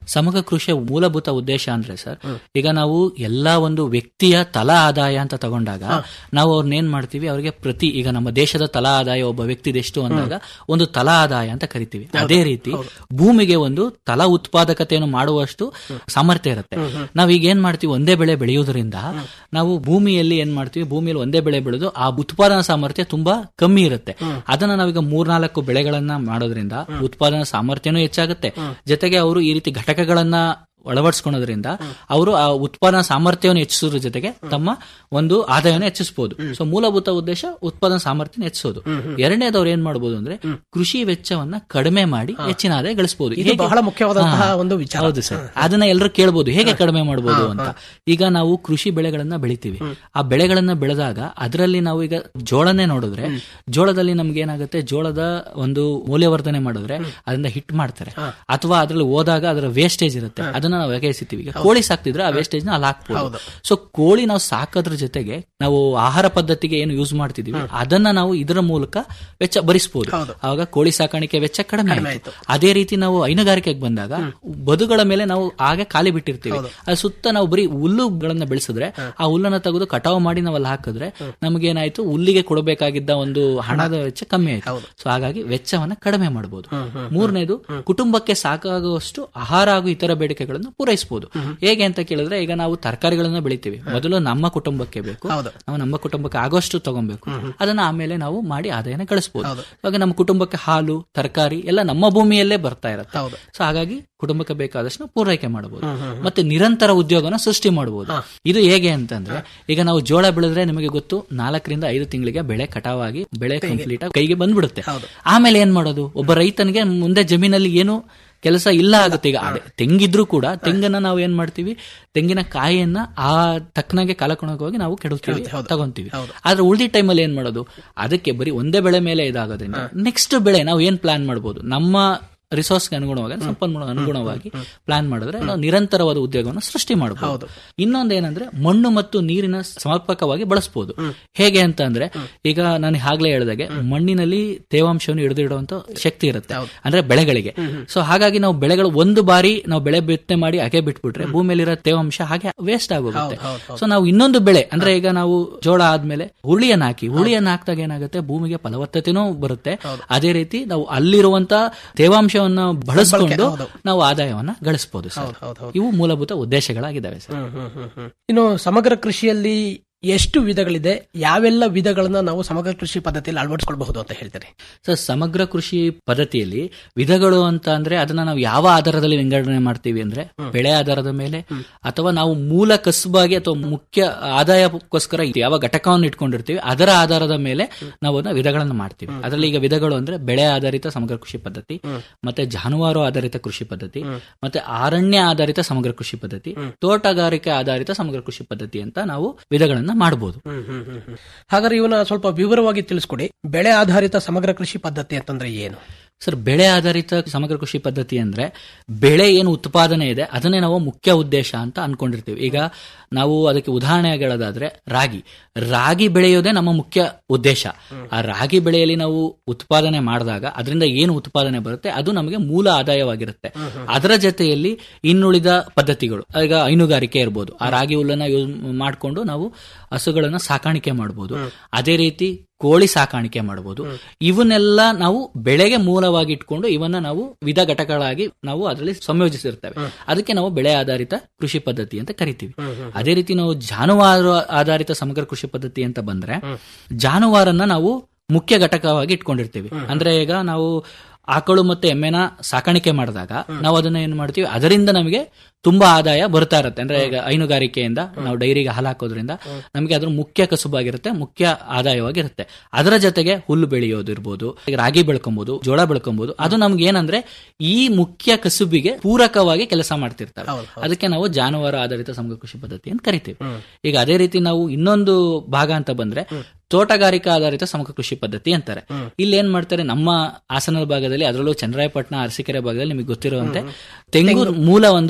ಸಮಗ್ರ ಕೃಷಿಯ ಮೂಲಭೂತ ಉದ್ದೇಶ ಅಂದ್ರೆ ಸರ್ ಈಗ ನಾವು ಎಲ್ಲಾ ಒಂದು ವ್ಯಕ್ತಿಯ ತಲಾ ಆದಾಯ ಅಂತ ತಗೊಂಡಾಗ ನಾವು ಅವ್ರನ್ನ ಏನ್ ಮಾಡ್ತೀವಿ ಅವ್ರಿಗೆ ಪ್ರತಿ ಈಗ ನಮ್ಮ ದೇಶದ ತಲಾ ಆದಾಯ ಒಬ್ಬ ವ್ಯಕ್ತಿದ ಎಷ್ಟು ಅಂದಾಗ ಒಂದು ತಲಾ ಆದಾಯ ಅಂತ ಕರಿತೀವಿ ಅದೇ ರೀತಿ ಭೂಮಿಗೆ ಒಂದು ತಲಾ ಉತ್ಪಾದಕತೆಯನ್ನು ಮಾಡುವಷ್ಟು ಸಾಮರ್ಥ್ಯ ಇರುತ್ತೆ ನಾವೀಗ ಏನ್ ಮಾಡ್ತೀವಿ ಒಂದೇ ಬೆಳೆ ಬೆಳೆಯುವುದರಿಂದ ನಾವು ಭೂಮಿಯಲ್ಲಿ ಏನ್ ಮಾಡ್ತೀವಿ ಭೂಮಿಯಲ್ಲಿ ಒಂದೇ ಬೆಳೆ ಬೆಳೆದು ಆ ಉತ್ಪಾದನಾ ಸಾಮರ್ಥ್ಯ ತುಂಬಾ ಕಮ್ಮಿ ಇರುತ್ತೆ ಅದನ್ನ ನಾವೀಗ ಮೂರ್ನಾಲ್ಕು ಬೆಳೆಗಳನ್ನ ಮಾಡೋದ್ರಿಂದ ಉತ್ಪಾದನಾ ಸಾಮರ್ಥ್ಯನೂ ಹೆಚ್ಚಾಗುತ್ತೆ ಜೊತೆಗೆ ಅವರು ಈ ರೀತಿ ಘಟಕಗಳನ್ನ ಅಳವಡಿಸ್ಕೊಳ್ಳೋದ್ರಿಂದ ಅವರು ಆ ಉತ್ಪಾದನಾ ಸಾಮರ್ಥ್ಯವನ್ನು ಹೆಚ್ಚಿಸೋದ್ರ ಜೊತೆಗೆ ತಮ್ಮ ಒಂದು ಆದಾಯವನ್ನು ಹೆಚ್ಚಿಸಬಹುದು ಸೊ ಮೂಲಭೂತ ಉದ್ದೇಶ ಉತ್ಪಾದನಾ ಸಾಮರ್ಥ್ಯ ಹೆಚ್ಚಿಸೋದು ಎರಡನೇದು ಅವ್ರು ಏನ್ ಮಾಡಬಹುದು ಅಂದ್ರೆ ಕೃಷಿ ವೆಚ್ಚವನ್ನ ಕಡಿಮೆ ಮಾಡಿ ಹೆಚ್ಚಿನ ಆದಾಯ ಗಳಿಸಬಹುದು ಇದು ಬಹಳ ಮುಖ್ಯವಾದಂತಹ ಒಂದು ವಿಚಾರ. ಹೌದು ಸರ್ ಅದನ್ನ ಎಲ್ಲರೂ ಕೇಳಬಹುದು ಹೇಗೆ ಕಡಿಮೆ ಮಾಡಬಹುದು ಅಂತ ಈಗ ನಾವು ಕೃಷಿ ಬೆಳೆಗಳನ್ನ ಬೆಳಿತೀವಿ ಆ ಬೆಳೆಗಳನ್ನ ಬೆಳೆದಾಗ ಅದರಲ್ಲಿ ನಾವು ಈಗ ಜೋಳನೇ ನೋಡಿದ್ರೆ ಜೋಳದಲ್ಲಿ ನಮ್ಗೆ ಏನಾಗುತ್ತೆ ಜೋಳದ ಒಂದು ಮೌಲ್ಯವರ್ಧನೆ ಮಾಡಿದ್ರೆ ಅದನ್ನ ಹಿಟ್ ಮಾಡ್ತಾರೆ ಅಥವಾ ಅದ್ರಲ್ಲಿ ಹೋದಾಗ ಅದರ ವೇಸ್ಟೇಜ್ ಇರುತ್ತೆ ಅದನ್ನ ನಾವು ಹೇಗೆ ಎಸಿತೀವಿ ಈಗ ಕೋಳಿ ಸಾಕ್ತಿದ್ರೆ ಆ ವೇಸ್ಟೇಜ್ ನ ಅಲ್ಲಿ ಹಾಕ್ಬೋದು ಸೊ ಕೋಳಿ ನಾವು ಸಾಕೋದ್ರ ಜೊತೆಗೆ ನಾವು ಆಹಾರ ಪದ್ಧತಿಗೆ ಏನು ಯೂಸ್ ಮಾಡ್ತಿದೀವಿ ಅದನ್ನ ನಾವು ಇದರ ಮೂಲಕ ವೆಚ್ಚ ಭರಿಸಬಹುದು ಆವಾಗ ಕೋಳಿ ಸಾಕಾಣಿಕೆ ವೆಚ್ಚ ಕಡಿಮೆ ಆಯ್ತು ಅದೇ ರೀತಿ ನಾವು ಹೈನುಗಾರಿಕೆಗೆ ಬಂದಾಗ ಬದುಗಳ ಮೇಲೆ ನಾವು ಆಗ ಖಾಲಿ ಬಿಟ್ಟಿರ್ತೀವಿ ಅದ್ರ ಸುತ್ತ ನಾವು ಬರೀ ಹುಲ್ಲುಗಳನ್ನ ಬೆಳೆಸಿದ್ರೆ ಆ ಹುಲ್ಲನ್ನ ತೆಗೆದು ಕಟಾವು ಮಾಡಿ ನಾವು ಅಲ್ಲಿ ಹಾಕಿದ್ರೆ ನಮಗೇನಾಯ್ತು ಹುಲ್ಲಿಗೆ ಕೊಡಬೇಕಾಗಿದ್ದ ಒಂದು ಹಣದ ವೆಚ್ಚ ಕಮ್ಮಿ ಆಯ್ತು ಸೊ ಹಾಗಾಗಿ ವೆಚ್ಚವನ್ನ ಕಡಿಮೆ ಮಾಡಬಹುದು ಮೂರನೇದು ಕುಟುಂಬಕ್ಕೆ ಸಾಕಾಗುವಷ್ಟು ಆಹಾರ ಹಾಗೂ ಇತರ ಬೇಡಿಕೆಗಳನ್ನು ಪೂರೈಸಬಹುದು ಹೇಗೆ ಅಂತ ಕೇಳಿದ್ರೆ ಈಗ ನಾವು ತರಕಾರಿಗಳನ್ನ ಬೆಳಿತೀವಿ ಮೊದಲು ನಮ್ಮ ಕುಟುಂಬಕ್ಕೆ ಬೇಕು ನಾವು ನಮ್ಮ ಕುಟುಂಬಕ್ಕೆ ಆಗೋಷ್ಟು ತಗೊಬೇಕು ಅದನ್ನ ಆಮೇಲೆ ನಾವು ಮಾಡಿ ಆದಾಯನ ಗಳಿಸಬಹುದು ಇವಾಗ ನಮ್ಮ ಕುಟುಂಬಕ್ಕೆ ಹಾಲು ತರಕಾರಿ ಎಲ್ಲ ನಮ್ಮ ಭೂಮಿಯಲ್ಲೇ ಬರ್ತಾ ಇರುತ್ತೆ ಸೊ ಹಾಗಾಗಿ ಕುಟುಂಬಕ್ಕೆ ಬೇಕಾದಷ್ಟು ನಾವು ಪೂರೈಕೆ ಮಾಡಬಹುದು ಮತ್ತೆ ನಿರಂತರ ಉದ್ಯೋಗನ ಸೃಷ್ಟಿ ಮಾಡಬಹುದು ಇದು ಹೇಗೆ ಅಂತಂದ್ರೆ ಈಗ ನಾವು ಜೋಳ ಬೆಳೆದ್ರೆ ನಿಮಗೆ ಗೊತ್ತು ನಾಲ್ಕರಿಂದ ಐದು ತಿಂಗಳಿಗೆ ಬೆಳೆ ಕಟಾವಾಗಿ ಬೆಳೆ ಕಂಪ್ಲೀಟ್ ಕೈಗೆ ಬಂದ್ಬಿಡುತ್ತೆ ಆಮೇಲೆ ಏನ್ ಮಾಡೋದು ಒಬ್ಬ ರೈತನಿಗೆ ಮುಂದೆ ಜಮೀನಲ್ಲಿ ಏನು ಕೆಲಸ ಇಲ್ಲ ಆಗುತ್ತೆ ಈಗ ಅದೇ ತೆಂಗಿದ್ರು ಕೂಡ ತೆಂಗನ್ನ ನಾವು ಏನ್ ಮಾಡ್ತೀವಿ ತೆಂಗಿನ ಕಾಯಿಯನ್ನ ಆ ತಕ್ಕನಾಗೆ ಕಾಲಕೊಣಕ್ಕೆ ಹೋಗಿ ನಾವು ಕೆಡುತ್ತೀವಿ ತಗೊಂತೀವಿ ಆದ್ರೆ ಉಳಿದ ಟೈಮಲ್ಲಿ ಏನ್ ಮಾಡೋದು ಅದಕ್ಕೆ ಬರೀ ಒಂದೇ ಬೆಳೆ ಮೇಲೆ ಇದಾಗೋದ್ರಿಂದ ನೆಕ್ಸ್ಟ್ ಬೆಳೆ ನಾವು ಏನ್ ಪ್ಲಾನ್ ಮಾಡ್ಬೋದು ನಮ್ಮ ರಿಸೋರ್ಸ್ಗೆ ಅನುಗುಣವಾಗಿ ಸಂಪನ್ಮೂಲ ಅನುಗುಣವಾಗಿ ಪ್ಲಾನ್ ಮಾಡಿದ್ರೆ ನಾವು ನಿರಂತರವಾದ ಉದ್ಯೋಗವನ್ನು ಸೃಷ್ಟಿ ಮಾಡಬಹುದು ಇನ್ನೊಂದು ಏನಂದ್ರೆ ಮಣ್ಣು ಮತ್ತು ನೀರಿನ ಸಮರ್ಪಕವಾಗಿ ಬಳಸಬಹುದು ಹೇಗೆ ಅಂತ ಅಂದ್ರೆ ಈಗ ನಾನು ಆಗ್ಲೇ ಹೇಳಿದಾಗೆ ಮಣ್ಣಿನಲ್ಲಿ ತೇವಾಂಶವನ್ನು ಹಿಡಿದಿಡುವಂತ ಶಕ್ತಿ ಇರುತ್ತೆ ಅಂದ್ರೆ ಬೆಳೆಗಳಿಗೆ ಸೊ ಹಾಗಾಗಿ ನಾವು ಬೆಳೆಗಳು ಒಂದು ಬಾರಿ ನಾವು ಬೆಳೆ ಬಿತ್ತನೆ ಮಾಡಿ ಹಾಗೆ ಬಿಟ್ಬಿಟ್ರೆ ಭೂಮಿಯಲ್ಲಿರೋ ತೇವಾಂಶ ಹಾಗೆ ವೇಸ್ಟ್ ಆಗೋಗುತ್ತೆ ಸೊ ನಾವು ಇನ್ನೊಂದು ಬೆಳೆ ಅಂದ್ರೆ ಈಗ ನಾವು ಜೋಳ ಆದ್ಮೇಲೆ ಹುಳಿಯನ್ನ ಹಾಕಿ ಹುಳಿಯನ್ನ ಹಾಕಿದಾಗ ಏನಾಗುತ್ತೆ ಭೂಮಿಗೆ ಫಲವತ್ತತೆನೂ ಬರುತ್ತೆ ಅದೇ ರೀತಿ ನಾವು ಅಲ್ಲಿರುವಂತ ತೇವಾಂಶವನ್ನ ಬಳಸ್ಕೊಂಡು ನಾವು ಆದಾಯವನ್ನ ಗಳಿಸಬಹುದು ಸರ್ ಇವು ಮೂಲಭೂತ ಉದ್ದೇಶಗಳಾಗಿದ್ದಾವೆ ಸರ್ ಇನ್ನು ಸಮಗ್ರ ಕೃಷಿಯಲ್ಲಿ ಎಷ್ಟು ವಿಧಗಳಿದೆ ಯಾವೆಲ್ಲ ವಿಧಗಳನ್ನ ನಾವು ಸಮಗ್ರ ಕೃಷಿ ಪದ್ಧತಿಯಲ್ಲಿ ಅಳವಡಿಸಿಕೊಳ್ಳಬಹುದು ಅಂತ ಹೇಳ್ತಾರೆ ಸರ್ ಸಮಗ್ರ ಕೃಷಿ ಪದ್ಧತಿಯಲ್ಲಿ ವಿಧಗಳು ಅಂತ ಅಂದ್ರೆ ಅದನ್ನ ನಾವು ಯಾವ ಆಧಾರದಲ್ಲಿ ವಿಂಗಡಣೆ ಮಾಡ್ತೀವಿ ಅಂದ್ರೆ ಬೆಳೆ ಆಧಾರದ ಮೇಲೆ ಅಥವಾ ನಾವು ಮೂಲ ಕಸುಬಾಗಿ ಅಥವಾ ಮುಖ್ಯ ಆದಾಯಕ್ಕೋಸ್ಕರ ಯಾವ ಘಟಕವನ್ನು ಇಟ್ಕೊಂಡಿರ್ತೀವಿ ಅದರ ಆಧಾರದ ಮೇಲೆ ನಾವು ಅದನ್ನ ವಿಧಗಳನ್ನು ಮಾಡ್ತೀವಿ ಅದರಲ್ಲಿ ಈಗ ವಿಧಗಳು ಅಂದ್ರೆ ಬೆಳೆ ಆಧಾರಿತ ಸಮಗ್ರ ಕೃಷಿ ಪದ್ಧತಿ ಮತ್ತೆ ಜಾನುವಾರು ಆಧಾರಿತ ಕೃಷಿ ಪದ್ಧತಿ ಮತ್ತೆ ಅರಣ್ಯ ಆಧಾರಿತ ಸಮಗ್ರ ಕೃಷಿ ಪದ್ಧತಿ ತೋಟಗಾರಿಕೆ ಆಧಾರಿತ ಸಮಗ್ರ ಕೃಷಿ ಪದ್ಧತಿ ಅಂತ ನಾವು ವಿಧಗಳನ್ನ ಮಾಡಬಹುದು ಹಾಗಾದ್ರೆ ಇವನ್ನ ಸ್ವಲ್ಪ ವಿವರವಾಗಿ ತಿಳಿಸ್ಕೊಡಿ ಬೆಳೆ ಆಧಾರಿತ ಸಮಗ್ರ ಕೃಷಿ ಪದ್ಧತಿ ಅಂತಂದ್ರೆ ಏನು ಸರ್ ಬೆಳೆ ಆಧಾರಿತ ಸಮಗ್ರ ಕೃಷಿ ಪದ್ಧತಿ ಅಂದ್ರೆ ಬೆಳೆ ಏನು ಉತ್ಪಾದನೆ ಇದೆ ಅದನ್ನೇ ನಾವು ಮುಖ್ಯ ಉದ್ದೇಶ ಅಂತ ಅನ್ಕೊಂಡಿರ್ತೀವಿ ಈಗ ನಾವು ಅದಕ್ಕೆ ಉದಾಹರಣೆ ಹೇಳೋದಾದ್ರೆ ರಾಗಿ ರಾಗಿ ಬೆಳೆಯೋದೇ ನಮ್ಮ ಮುಖ್ಯ ಉದ್ದೇಶ ಆ ರಾಗಿ ಬೆಳೆಯಲ್ಲಿ ನಾವು ಉತ್ಪಾದನೆ ಮಾಡಿದಾಗ ಅದರಿಂದ ಏನು ಉತ್ಪಾದನೆ ಬರುತ್ತೆ ಅದು ನಮಗೆ ಮೂಲ ಆದಾಯವಾಗಿರುತ್ತೆ ಅದರ ಜೊತೆಯಲ್ಲಿ ಇನ್ನುಳಿದ ಪದ್ಧತಿಗಳು ಈಗ ಹೈನುಗಾರಿಕೆ ಇರ್ಬೋದು ಆ ರಾಗಿ ಹುಲ್ಲನ್ನ ಯೂಸ್ ಮಾಡಿಕೊಂಡು ನಾವು ಹಸುಗಳನ್ನ ಸಾಕಾಣಿಕೆ ಮಾಡಬಹುದು ಅದೇ ರೀತಿ ಕೋಳಿ ಸಾಕಾಣಿಕೆ ಮಾಡಬಹುದು ಇವನ್ನೆಲ್ಲ ನಾವು ಬೆಳೆಗೆ ಮೂಲವಾಗಿ ಇಟ್ಕೊಂಡು ಇವನ್ನ ನಾವು ವಿಧ ಘಟಕಗಳಾಗಿ ನಾವು ಅದರಲ್ಲಿ ಸಂಯೋಜಿಸಿರ್ತೇವೆ ಅದಕ್ಕೆ ನಾವು ಬೆಳೆ ಆಧಾರಿತ ಕೃಷಿ ಪದ್ಧತಿ ಅಂತ ಕರಿತೀವಿ ಅದೇ ರೀತಿ ನಾವು ಜಾನುವಾರು ಆಧಾರಿತ ಸಮಗ್ರ ಕೃಷಿ ಪದ್ಧತಿ ಅಂತ ಬಂದ್ರೆ ಜಾನುವಾರನ್ನ ನಾವು ಮುಖ್ಯ ಘಟಕವಾಗಿ ಇಟ್ಕೊಂಡಿರ್ತೀವಿ ಅಂದ್ರೆ ಈಗ ನಾವು ಆಕಳು ಮತ್ತೆ ಎಮ್ಮೆನ ಸಾಕಾಣಿಕೆ ಮಾಡಿದಾಗ ನಾವು ಅದನ್ನ ಏನ್ ಮಾಡ್ತೀವಿ ಅದರಿಂದ ನಮಗೆ ತುಂಬಾ ಆದಾಯ ಬರ್ತಾ ಇರುತ್ತೆ ಅಂದ್ರೆ ಈಗ ಹೈನುಗಾರಿಕೆಯಿಂದ ನಾವು ಡೈರಿಗೆ ಹಾಲು ಹಾಕೋದ್ರಿಂದ ನಮಗೆ ಅದ್ರ ಮುಖ್ಯ ಕಸುಬಾಗಿರುತ್ತೆ ಮುಖ್ಯ ಆದಾಯವಾಗಿರುತ್ತೆ ಅದರ ಜೊತೆಗೆ ಹುಲ್ಲು ಬೆಳೆಯೋದಿರ್ಬೋದು ಈಗ ರಾಗಿ ಬೆಳ್ಕೊಬಹುದು ಜೋಳ ಬೆಳ್ಕೊಬಹುದು ಅದು ನಮ್ಗೆ ಏನಂದ್ರೆ ಈ ಮುಖ್ಯ ಕಸುಬಿಗೆ ಪೂರಕವಾಗಿ ಕೆಲಸ ಮಾಡ್ತಿರ್ತಾರೆ ಅದಕ್ಕೆ ನಾವು ಜಾನುವಾರು ಆಧಾರಿತ ಸಮಗ್ರ ಕೃಷಿ ಪದ್ಧತಿ ಅಂತ ಕರಿತೀವಿ ಈಗ ಅದೇ ರೀತಿ ನಾವು ಇನ್ನೊಂದು ಭಾಗ ಅಂತ ಬಂದ್ರೆ ತೋಟಗಾರಿಕಾ ಆಧಾರಿತ ಸಮಗ್ರ ಕೃಷಿ ಪದ್ಧತಿ ಅಂತಾರೆ ಇಲ್ಲಿ ಏನ್ ಮಾಡ್ತಾರೆ ನಮ್ಮ ಹಾಸನದ ಭಾಗದಲ್ಲಿ ಅದರಲ್ಲೂ ಚನ್ನರಾಯಪಟ್ಟಣ ಅರಸೀಕೆರೆ ಭಾಗದಲ್ಲಿ ನಿಮಗೆ ಗೊತ್ತಿರುವಂತೆ ತೆಂಗು ಮೂಲ ಒಂದು ಆದಾಯ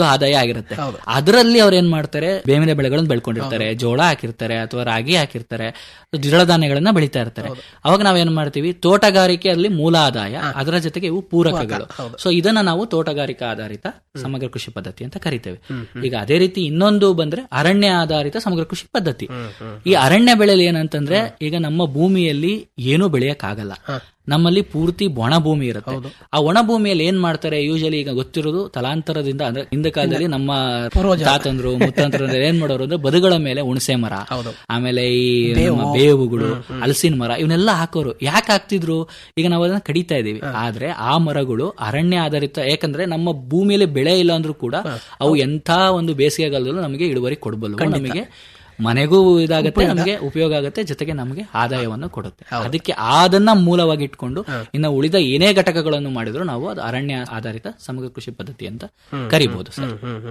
ಆಗಿರುತ್ತೆ ಅದರಲ್ಲಿ ಅವ್ರು ಏನ್ ಮಾಡ್ತಾರೆ ಬೇವಿನ ಬೆಳೆಗಳನ್ನು ಬೆಳ್ಕೊಂಡಿರ್ತಾರೆ ಜೋಳ ಹಾಕಿರ್ತಾರೆ ಅಥವಾ ರಾಗಿ ಹಾಕಿರ್ತಾರೆ ದ್ವಿದಳ ಧಾನ್ಯಗಳನ್ನ ಬೆಳಿತಾ ಇರ್ತಾರೆ ಅವಾಗ ನಾವೇನ್ ಮಾಡ್ತೀವಿ ತೋಟಗಾರಿಕೆ ಅಲ್ಲಿ ಮೂಲ ಆದಾಯ ಅದರ ಜೊತೆಗೆ ಇವು ಪೂರಕಗಳು ಸೊ ಇದನ್ನ ನಾವು ತೋಟಗಾರಿಕಾ ಆಧಾರಿತ ಸಮಗ್ರ ಕೃಷಿ ಪದ್ಧತಿ ಅಂತ ಕರಿತೇವೆ ಈಗ ಅದೇ ರೀತಿ ಇನ್ನೊಂದು ಬಂದ್ರೆ ಅರಣ್ಯ ಆಧಾರಿತ ಸಮಗ್ರ ಕೃಷಿ ಪದ್ಧತಿ ಈ ಅರಣ್ಯ ಬೆಳೆಯಲ್ಲಿ ಏನಂತಂದ್ರೆ ಈಗ ನಮ್ಮ ಭೂಮಿಯಲ್ಲಿ ಏನೂ ಬೆಳೆಯಕ್ಕಾಗಲ್ಲ ನಮ್ಮಲ್ಲಿ ಪೂರ್ತಿ ಒಣ ಭೂಮಿ ಇರುತ್ತೆ ಆ ಒಣ ಭೂಮಿಯಲ್ಲಿ ಏನ್ ಮಾಡ್ತಾರೆ ಯೂಶಲಿ ಈಗ ಗೊತ್ತಿರೋದು ತಲಾಂತರದಿಂದ ಅಂದ್ರೆ ಹಿಂದ ಕಾಲದಲ್ಲಿ ನಮ್ಮ ತಾತಂದ್ರು ಮುತ್ತಂದ್ರು ಏನ್ ಮಾಡೋರು ಅಂದ್ರೆ ಬದುಗಳ ಮೇಲೆ ಹುಣಸೆ ಮರ ಆಮೇಲೆ ಈ ನಮ್ಮ ಬೇವುಗಳು ಹಲಸಿನ ಮರ ಇವನ್ನೆಲ್ಲ ಹಾಕೋರು ಯಾಕೆ ಹಾಕ್ತಿದ್ರು ಈಗ ನಾವು ಅದನ್ನ ಕಡಿತಾ ಇದೀವಿ ಆದ್ರೆ ಆ ಮರಗಳು ಅರಣ್ಯ ಆಧಾರಿತ ಯಾಕಂದ್ರೆ ನಮ್ಮ ಭೂಮಿಯಲ್ಲಿ ಬೆಳೆ ಇಲ್ಲ ಅಂದ್ರೂ ಕೂಡ ಅವು ಎಂಥ ಒಂದು ಬೇಸಿಗೆಗಾಲದಲ್ಲೂ ನಮಗೆ ಇಳುವರಿ ಕೊಡಬಲ್ಲು ನಮಗೆ ಮನೆಗೂ ಇದಾಗತ್ತೆ ನಮಗೆ ಉಪಯೋಗ ಆಗುತ್ತೆ ಜೊತೆಗೆ ನಮಗೆ ಆದಾಯವನ್ನು ಕೊಡುತ್ತೆ ಅದಕ್ಕೆ ಅದನ್ನ ಮೂಲವಾಗಿ ಇಟ್ಕೊಂಡು ಇನ್ನು ಉಳಿದ ಏನೇ ಘಟಕಗಳನ್ನು ಮಾಡಿದ್ರು ನಾವು ಅದು ಅರಣ್ಯ ಆಧಾರಿತ ಸಮಗ್ರ ಕೃಷಿ ಪದ್ಧತಿ ಅಂತ ಕರಿಬಹುದು ಸರ್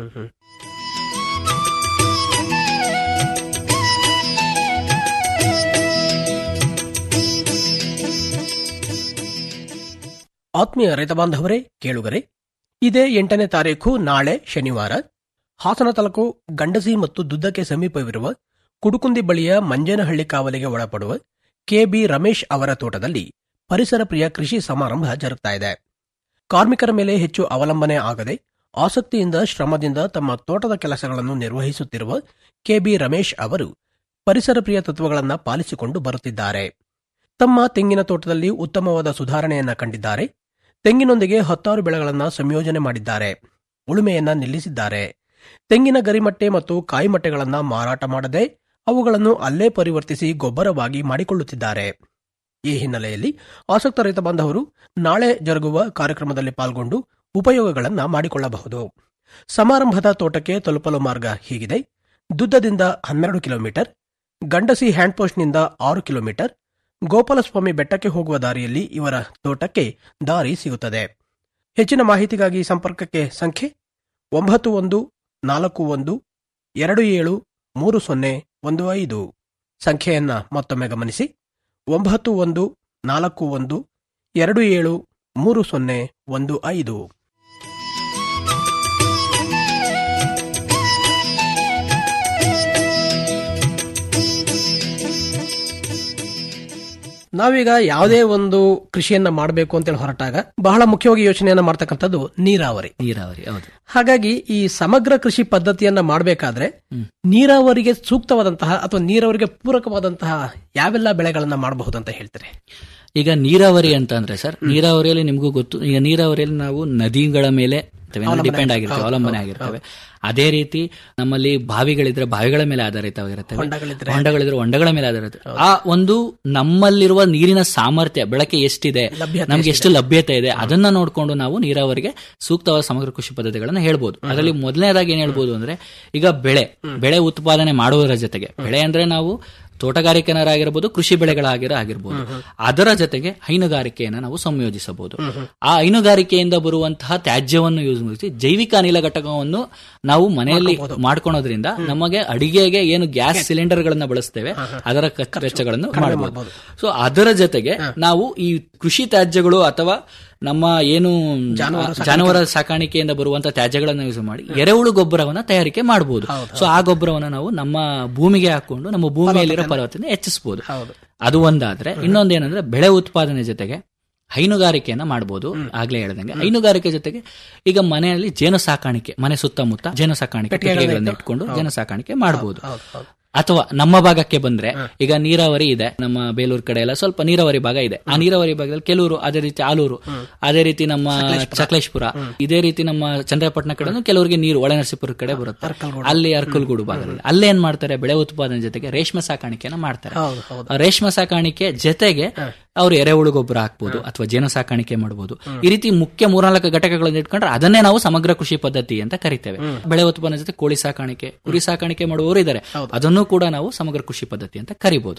ಆತ್ಮೀಯ ರೈತ ಬಾಂಧವರೇ ಕೇಳುಗರೆ ಇದೇ ಎಂಟನೇ ತಾರೀಕು ನಾಳೆ ಶನಿವಾರ ಹಾಸನ ತಾಲೂಕು ಗಂಡಸಿ ಮತ್ತು ದುದ್ದಕ್ಕೆ ಸಮೀಪವಿರುವ ಕುಡುಕುಂದಿ ಬಳಿಯ ಮಂಜೇನಹಳ್ಳಿ ಕಾವಲಿಗೆ ಒಳಪಡುವ ಕೆಬಿ ರಮೇಶ್ ಅವರ ತೋಟದಲ್ಲಿ ಪರಿಸರ ಪ್ರಿಯ ಕೃಷಿ ಸಮಾರಂಭ ಜರುಗ್ತಾ ಇದೆ ಕಾರ್ಮಿಕರ ಮೇಲೆ ಹೆಚ್ಚು ಅವಲಂಬನೆ ಆಗದೆ ಆಸಕ್ತಿಯಿಂದ ಶ್ರಮದಿಂದ ತಮ್ಮ ತೋಟದ ಕೆಲಸಗಳನ್ನು ನಿರ್ವಹಿಸುತ್ತಿರುವ ಕೆಬಿ ರಮೇಶ್ ಅವರು ಪರಿಸರ ಪ್ರಿಯ ತತ್ವಗಳನ್ನು ಪಾಲಿಸಿಕೊಂಡು ಬರುತ್ತಿದ್ದಾರೆ ತಮ್ಮ ತೆಂಗಿನ ತೋಟದಲ್ಲಿ ಉತ್ತಮವಾದ ಸುಧಾರಣೆಯನ್ನ ಕಂಡಿದ್ದಾರೆ ತೆಂಗಿನೊಂದಿಗೆ ಹತ್ತಾರು ಬೆಳೆಗಳನ್ನು ಸಂಯೋಜನೆ ಮಾಡಿದ್ದಾರೆ ಉಳುಮೆಯನ್ನ ನಿಲ್ಲಿಸಿದ್ದಾರೆ ತೆಂಗಿನ ಗರಿಮಟ್ಟೆ ಮತ್ತು ಕಾಯಿಮಟ್ಟೆಗಳನ್ನು ಮಾರಾಟ ಮಾಡದೆ ಅವುಗಳನ್ನು ಅಲ್ಲೇ ಪರಿವರ್ತಿಸಿ ಗೊಬ್ಬರವಾಗಿ ಮಾಡಿಕೊಳ್ಳುತ್ತಿದ್ದಾರೆ ಈ ಹಿನ್ನೆಲೆಯಲ್ಲಿ ಆಸಕ್ತ ರೈತ ಬಾಂಧವರು ನಾಳೆ ಜರುಗುವ ಕಾರ್ಯಕ್ರಮದಲ್ಲಿ ಪಾಲ್ಗೊಂಡು ಉಪಯೋಗಗಳನ್ನ ಮಾಡಿಕೊಳ್ಳಬಹುದು ಸಮಾರಂಭದ ತೋಟಕ್ಕೆ ತಲುಪಲು ಮಾರ್ಗ ಹೀಗಿದೆ ದುದ್ದದಿಂದ ಹನ್ನೆರಡು ಕಿಲೋಮೀಟರ್ ಗಂಡಸಿ ಹ್ಯಾಂಡ್ಪೋಸ್ಟ್ನಿಂದ ಆರು ಕಿಲೋಮೀಟರ್ ಗೋಪಾಲಸ್ವಾಮಿ ಬೆಟ್ಟಕ್ಕೆ ಹೋಗುವ ದಾರಿಯಲ್ಲಿ ಇವರ ತೋಟಕ್ಕೆ ದಾರಿ ಸಿಗುತ್ತದೆ ಹೆಚ್ಚಿನ ಮಾಹಿತಿಗಾಗಿ ಸಂಪರ್ಕಕ್ಕೆ ಸಂಖ್ಯೆ ಒಂಬತ್ತು ಒಂದು ನಾಲ್ಕು ಒಂದು ಎರಡು ಏಳು ಮೂರು ಸೊನ್ನೆ ಒಂದು ಐದು ಸಂಖ್ಯೆಯನ್ನ ಮತ್ತೊಮ್ಮೆ ಗಮನಿಸಿ ಒಂಬತ್ತು ಒಂದು ನಾಲ್ಕು ಒಂದು ಎರಡು ಏಳು ಮೂರು ಸೊನ್ನೆ ಒಂದು ಐದು ನಾವೀಗ ಯಾವುದೇ ಒಂದು ಕೃಷಿಯನ್ನ ಮಾಡಬೇಕು ಅಂತೇಳಿ ಹೊರಟಾಗ ಬಹಳ ಮುಖ್ಯವಾಗಿ ಯೋಚನೆಯನ್ನ ಮಾಡ್ತಕ್ಕಂಥದ್ದು ನೀರಾವರಿ ನೀರಾವರಿ ಹೌದು ಹಾಗಾಗಿ ಈ ಸಮಗ್ರ ಕೃಷಿ ಪದ್ಧತಿಯನ್ನ ಮಾಡಬೇಕಾದ್ರೆ ನೀರಾವರಿಗೆ ಸೂಕ್ತವಾದಂತಹ ಅಥವಾ ನೀರಾವರಿಗೆ ಪೂರಕವಾದಂತಹ ಯಾವೆಲ್ಲ ಬೆಳೆಗಳನ್ನ ಮಾಡಬಹುದು ಅಂತ ಹೇಳ್ತಾರೆ ಈಗ ನೀರಾವರಿ ಅಂತ ಅಂದ್ರೆ ಸರ್ ನೀರಾವರಿಯಲ್ಲಿ ನಿಮಗೂ ಗೊತ್ತು ಈಗ ನೀರಾವರಿಯಲ್ಲಿ ನಾವು ನದಿಗಳ ಮೇಲೆ ಡಿಪೆಂಡ್ ಆಗಿರ್ತೇವೆ ಅವಲಂಬನೆ ಆಗಿರ್ತೇವೆ ಅದೇ ರೀತಿ ನಮ್ಮಲ್ಲಿ ಬಾವಿಗಳಿದ್ರೆ ಬಾವಿಗಳ ಮೇಲೆ ಆಧಾರಿತವಾಗಿರ್ತವೆ ಹೊಂಡಗಳಿದ್ರೆ ಹೊಂಡಗಳ ಮೇಲೆ ಆಧಾರಿತ ಆ ಒಂದು ನಮ್ಮಲ್ಲಿರುವ ನೀರಿನ ಸಾಮರ್ಥ್ಯ ಬೆಳಕೆ ಎಷ್ಟಿದೆ ನಮ್ಗೆ ಎಷ್ಟು ಲಭ್ಯತೆ ಇದೆ ಅದನ್ನ ನೋಡ್ಕೊಂಡು ನಾವು ನೀರಾವರಿಗೆ ಸೂಕ್ತವಾದ ಸಮಗ್ರ ಕೃಷಿ ಪದ್ಧತಿಗಳನ್ನ ಹೇಳ್ಬೋದು ಅದರಲ್ಲಿ ಮೊದಲನೇದಾಗಿ ಏನ್ ಹೇಳ್ಬೋದು ಅಂದ್ರೆ ಈಗ ಬೆಳೆ ಬೆಳೆ ಉತ್ಪಾದನೆ ಮಾಡುವುದರ ಜೊತೆಗೆ ಬೆಳೆ ಅಂದ್ರೆ ನಾವು ತೋಟಗಾರಿಕೆನರಾಗಿರ್ಬೋದು ಕೃಷಿ ಬೆಳೆಗಳಾಗಿರ ಆಗಿರ್ಬೋದು ಅದರ ಜೊತೆಗೆ ಹೈನುಗಾರಿಕೆಯನ್ನು ನಾವು ಸಂಯೋಜಿಸಬಹುದು ಆ ಹೈನುಗಾರಿಕೆಯಿಂದ ಬರುವಂತಹ ತ್ಯಾಜ್ಯವನ್ನು ಯೂಸ್ ಮಾಡಿ ಜೈವಿಕ ಅನಿಲ ಘಟಕವನ್ನು ನಾವು ಮನೆಯಲ್ಲಿ ಮಾಡ್ಕೊಳೋದ್ರಿಂದ ನಮಗೆ ಅಡಿಗೆಗೆ ಏನು ಗ್ಯಾಸ್ ಸಿಲಿಂಡರ್ ಗಳನ್ನ ಬಳಸ್ತೇವೆ ಅದರ ಖರ್ಚು ವೆಚ್ಚಗಳನ್ನು ಮಾಡಬಹುದು ಸೊ ಅದರ ಜೊತೆಗೆ ನಾವು ಈ ಕೃಷಿ ತ್ಯಾಜ್ಯಗಳು ಅಥವಾ ನಮ್ಮ ಏನು ಜಾನುವಾರು ಸಾಕಾಣಿಕೆಯಿಂದ ಬರುವಂತಹ ತ್ಯಾಜ್ಯಗಳನ್ನು ಯೂಸ್ ಮಾಡಿ ಎರೆಹುಳು ಗೊಬ್ಬರವನ್ನ ತಯಾರಿಕೆ ಮಾಡಬಹುದು ಸೊ ಆ ಗೊಬ್ಬರವನ್ನ ನಾವು ನಮ್ಮ ಭೂಮಿಗೆ ಹಾಕೊಂಡು ನಮ್ಮ ಭೂಮಿಯಲ್ಲಿರೋ ಫಲವತ್ತತೆ ಹೆಚ್ಚಿಸಬಹುದು ಅದು ಒಂದಾದ್ರೆ ಇನ್ನೊಂದೇನಂದ್ರೆ ಬೆಳೆ ಉತ್ಪಾದನೆ ಜೊತೆಗೆ ಹೈನುಗಾರಿಕೆಯನ್ನ ಮಾಡಬಹುದು ಆಗ್ಲೇ ಹೇಳ್ದಂಗೆ ಹೈನುಗಾರಿಕೆ ಜೊತೆಗೆ ಈಗ ಮನೆಯಲ್ಲಿ ಜೇನು ಸಾಕಾಣಿಕೆ ಮನೆ ಸುತ್ತಮುತ್ತ ಜೇನು ಸಾಕಾಣಿಕೆ ಪೆಟ್ಟಿಗೆಗಳನ್ನ ಇಟ್ಕೊಂಡು ಜೇನು ಸಾಕಾಣಿಕೆ ಮಾಡಬಹುದು ಅಥವಾ ನಮ್ಮ ಭಾಗಕ್ಕೆ ಬಂದ್ರೆ ಈಗ ನೀರಾವರಿ ಇದೆ ನಮ್ಮ ಬೇಲೂರು ಕಡೆ ಎಲ್ಲ ಸ್ವಲ್ಪ ನೀರಾವರಿ ಭಾಗ ಇದೆ ಆ ನೀರಾವರಿ ಭಾಗದಲ್ಲಿ ಕೆಲವರು ಅದೇ ರೀತಿ ಆಲೂರು ಅದೇ ರೀತಿ ನಮ್ಮ ಸಕಲೇಶ್ಪುರ ಇದೇ ರೀತಿ ನಮ್ಮ ಚಂದ್ರಪಟ್ಟಣ ಕಡೆ ಕೆಲವರಿಗೆ ನೀರು ಒಳನರಸೀಪುರ ಕಡೆ ಬರುತ್ತೆ ಅಲ್ಲಿ ಅರ್ಕಲ್ಗೂಡು ಭಾಗದಲ್ಲಿ ಅಲ್ಲೇ ಏನ್ ಮಾಡ್ತಾರೆ ಬೆಳೆ ಉತ್ಪಾದನೆ ಜೊತೆಗೆ ರೇಷ್ಮೆ ಸಾಕಾಣಿಕೆನ ಮಾಡ್ತಾರೆ ಆ ರೇಷ್ಮೆ ಸಾಕಾಣಿಕೆ ಜೊತೆಗೆ ಅವ್ರು ಎರೆಹುಳು ಗೊಬ್ಬರ ಹಾಕ್ಬೋದು ಅಥವಾ ಜೇನು ಸಾಕಾಣಿಕೆ ಮಾಡಬಹುದು ಈ ರೀತಿ ಮುಖ್ಯ ಮೂರ್ನಾಲ್ಕು ಘಟಕಗಳನ್ನು ಇಟ್ಕೊಂಡ್ರೆ ಅದನ್ನೇ ನಾವು ಸಮಗ್ರ ಕೃಷಿ ಪದ್ಧತಿ ಅಂತ ಕರಿತೇವೆ ಬೆಳೆ ಉತ್ಪನ್ನ ಜೊತೆ ಕೋಳಿ ಸಾಕಾಣಿಕೆ ಕುರಿ ಸಾಕಾಣಿಕೆ ಮಾಡುವವರು ಇದ್ದಾರೆ ಅದನ್ನು ಕೂಡ ನಾವು ಸಮಗ್ರ ಕೃಷಿ ಪದ್ಧತಿ ಅಂತ ಕರಿಬಹುದು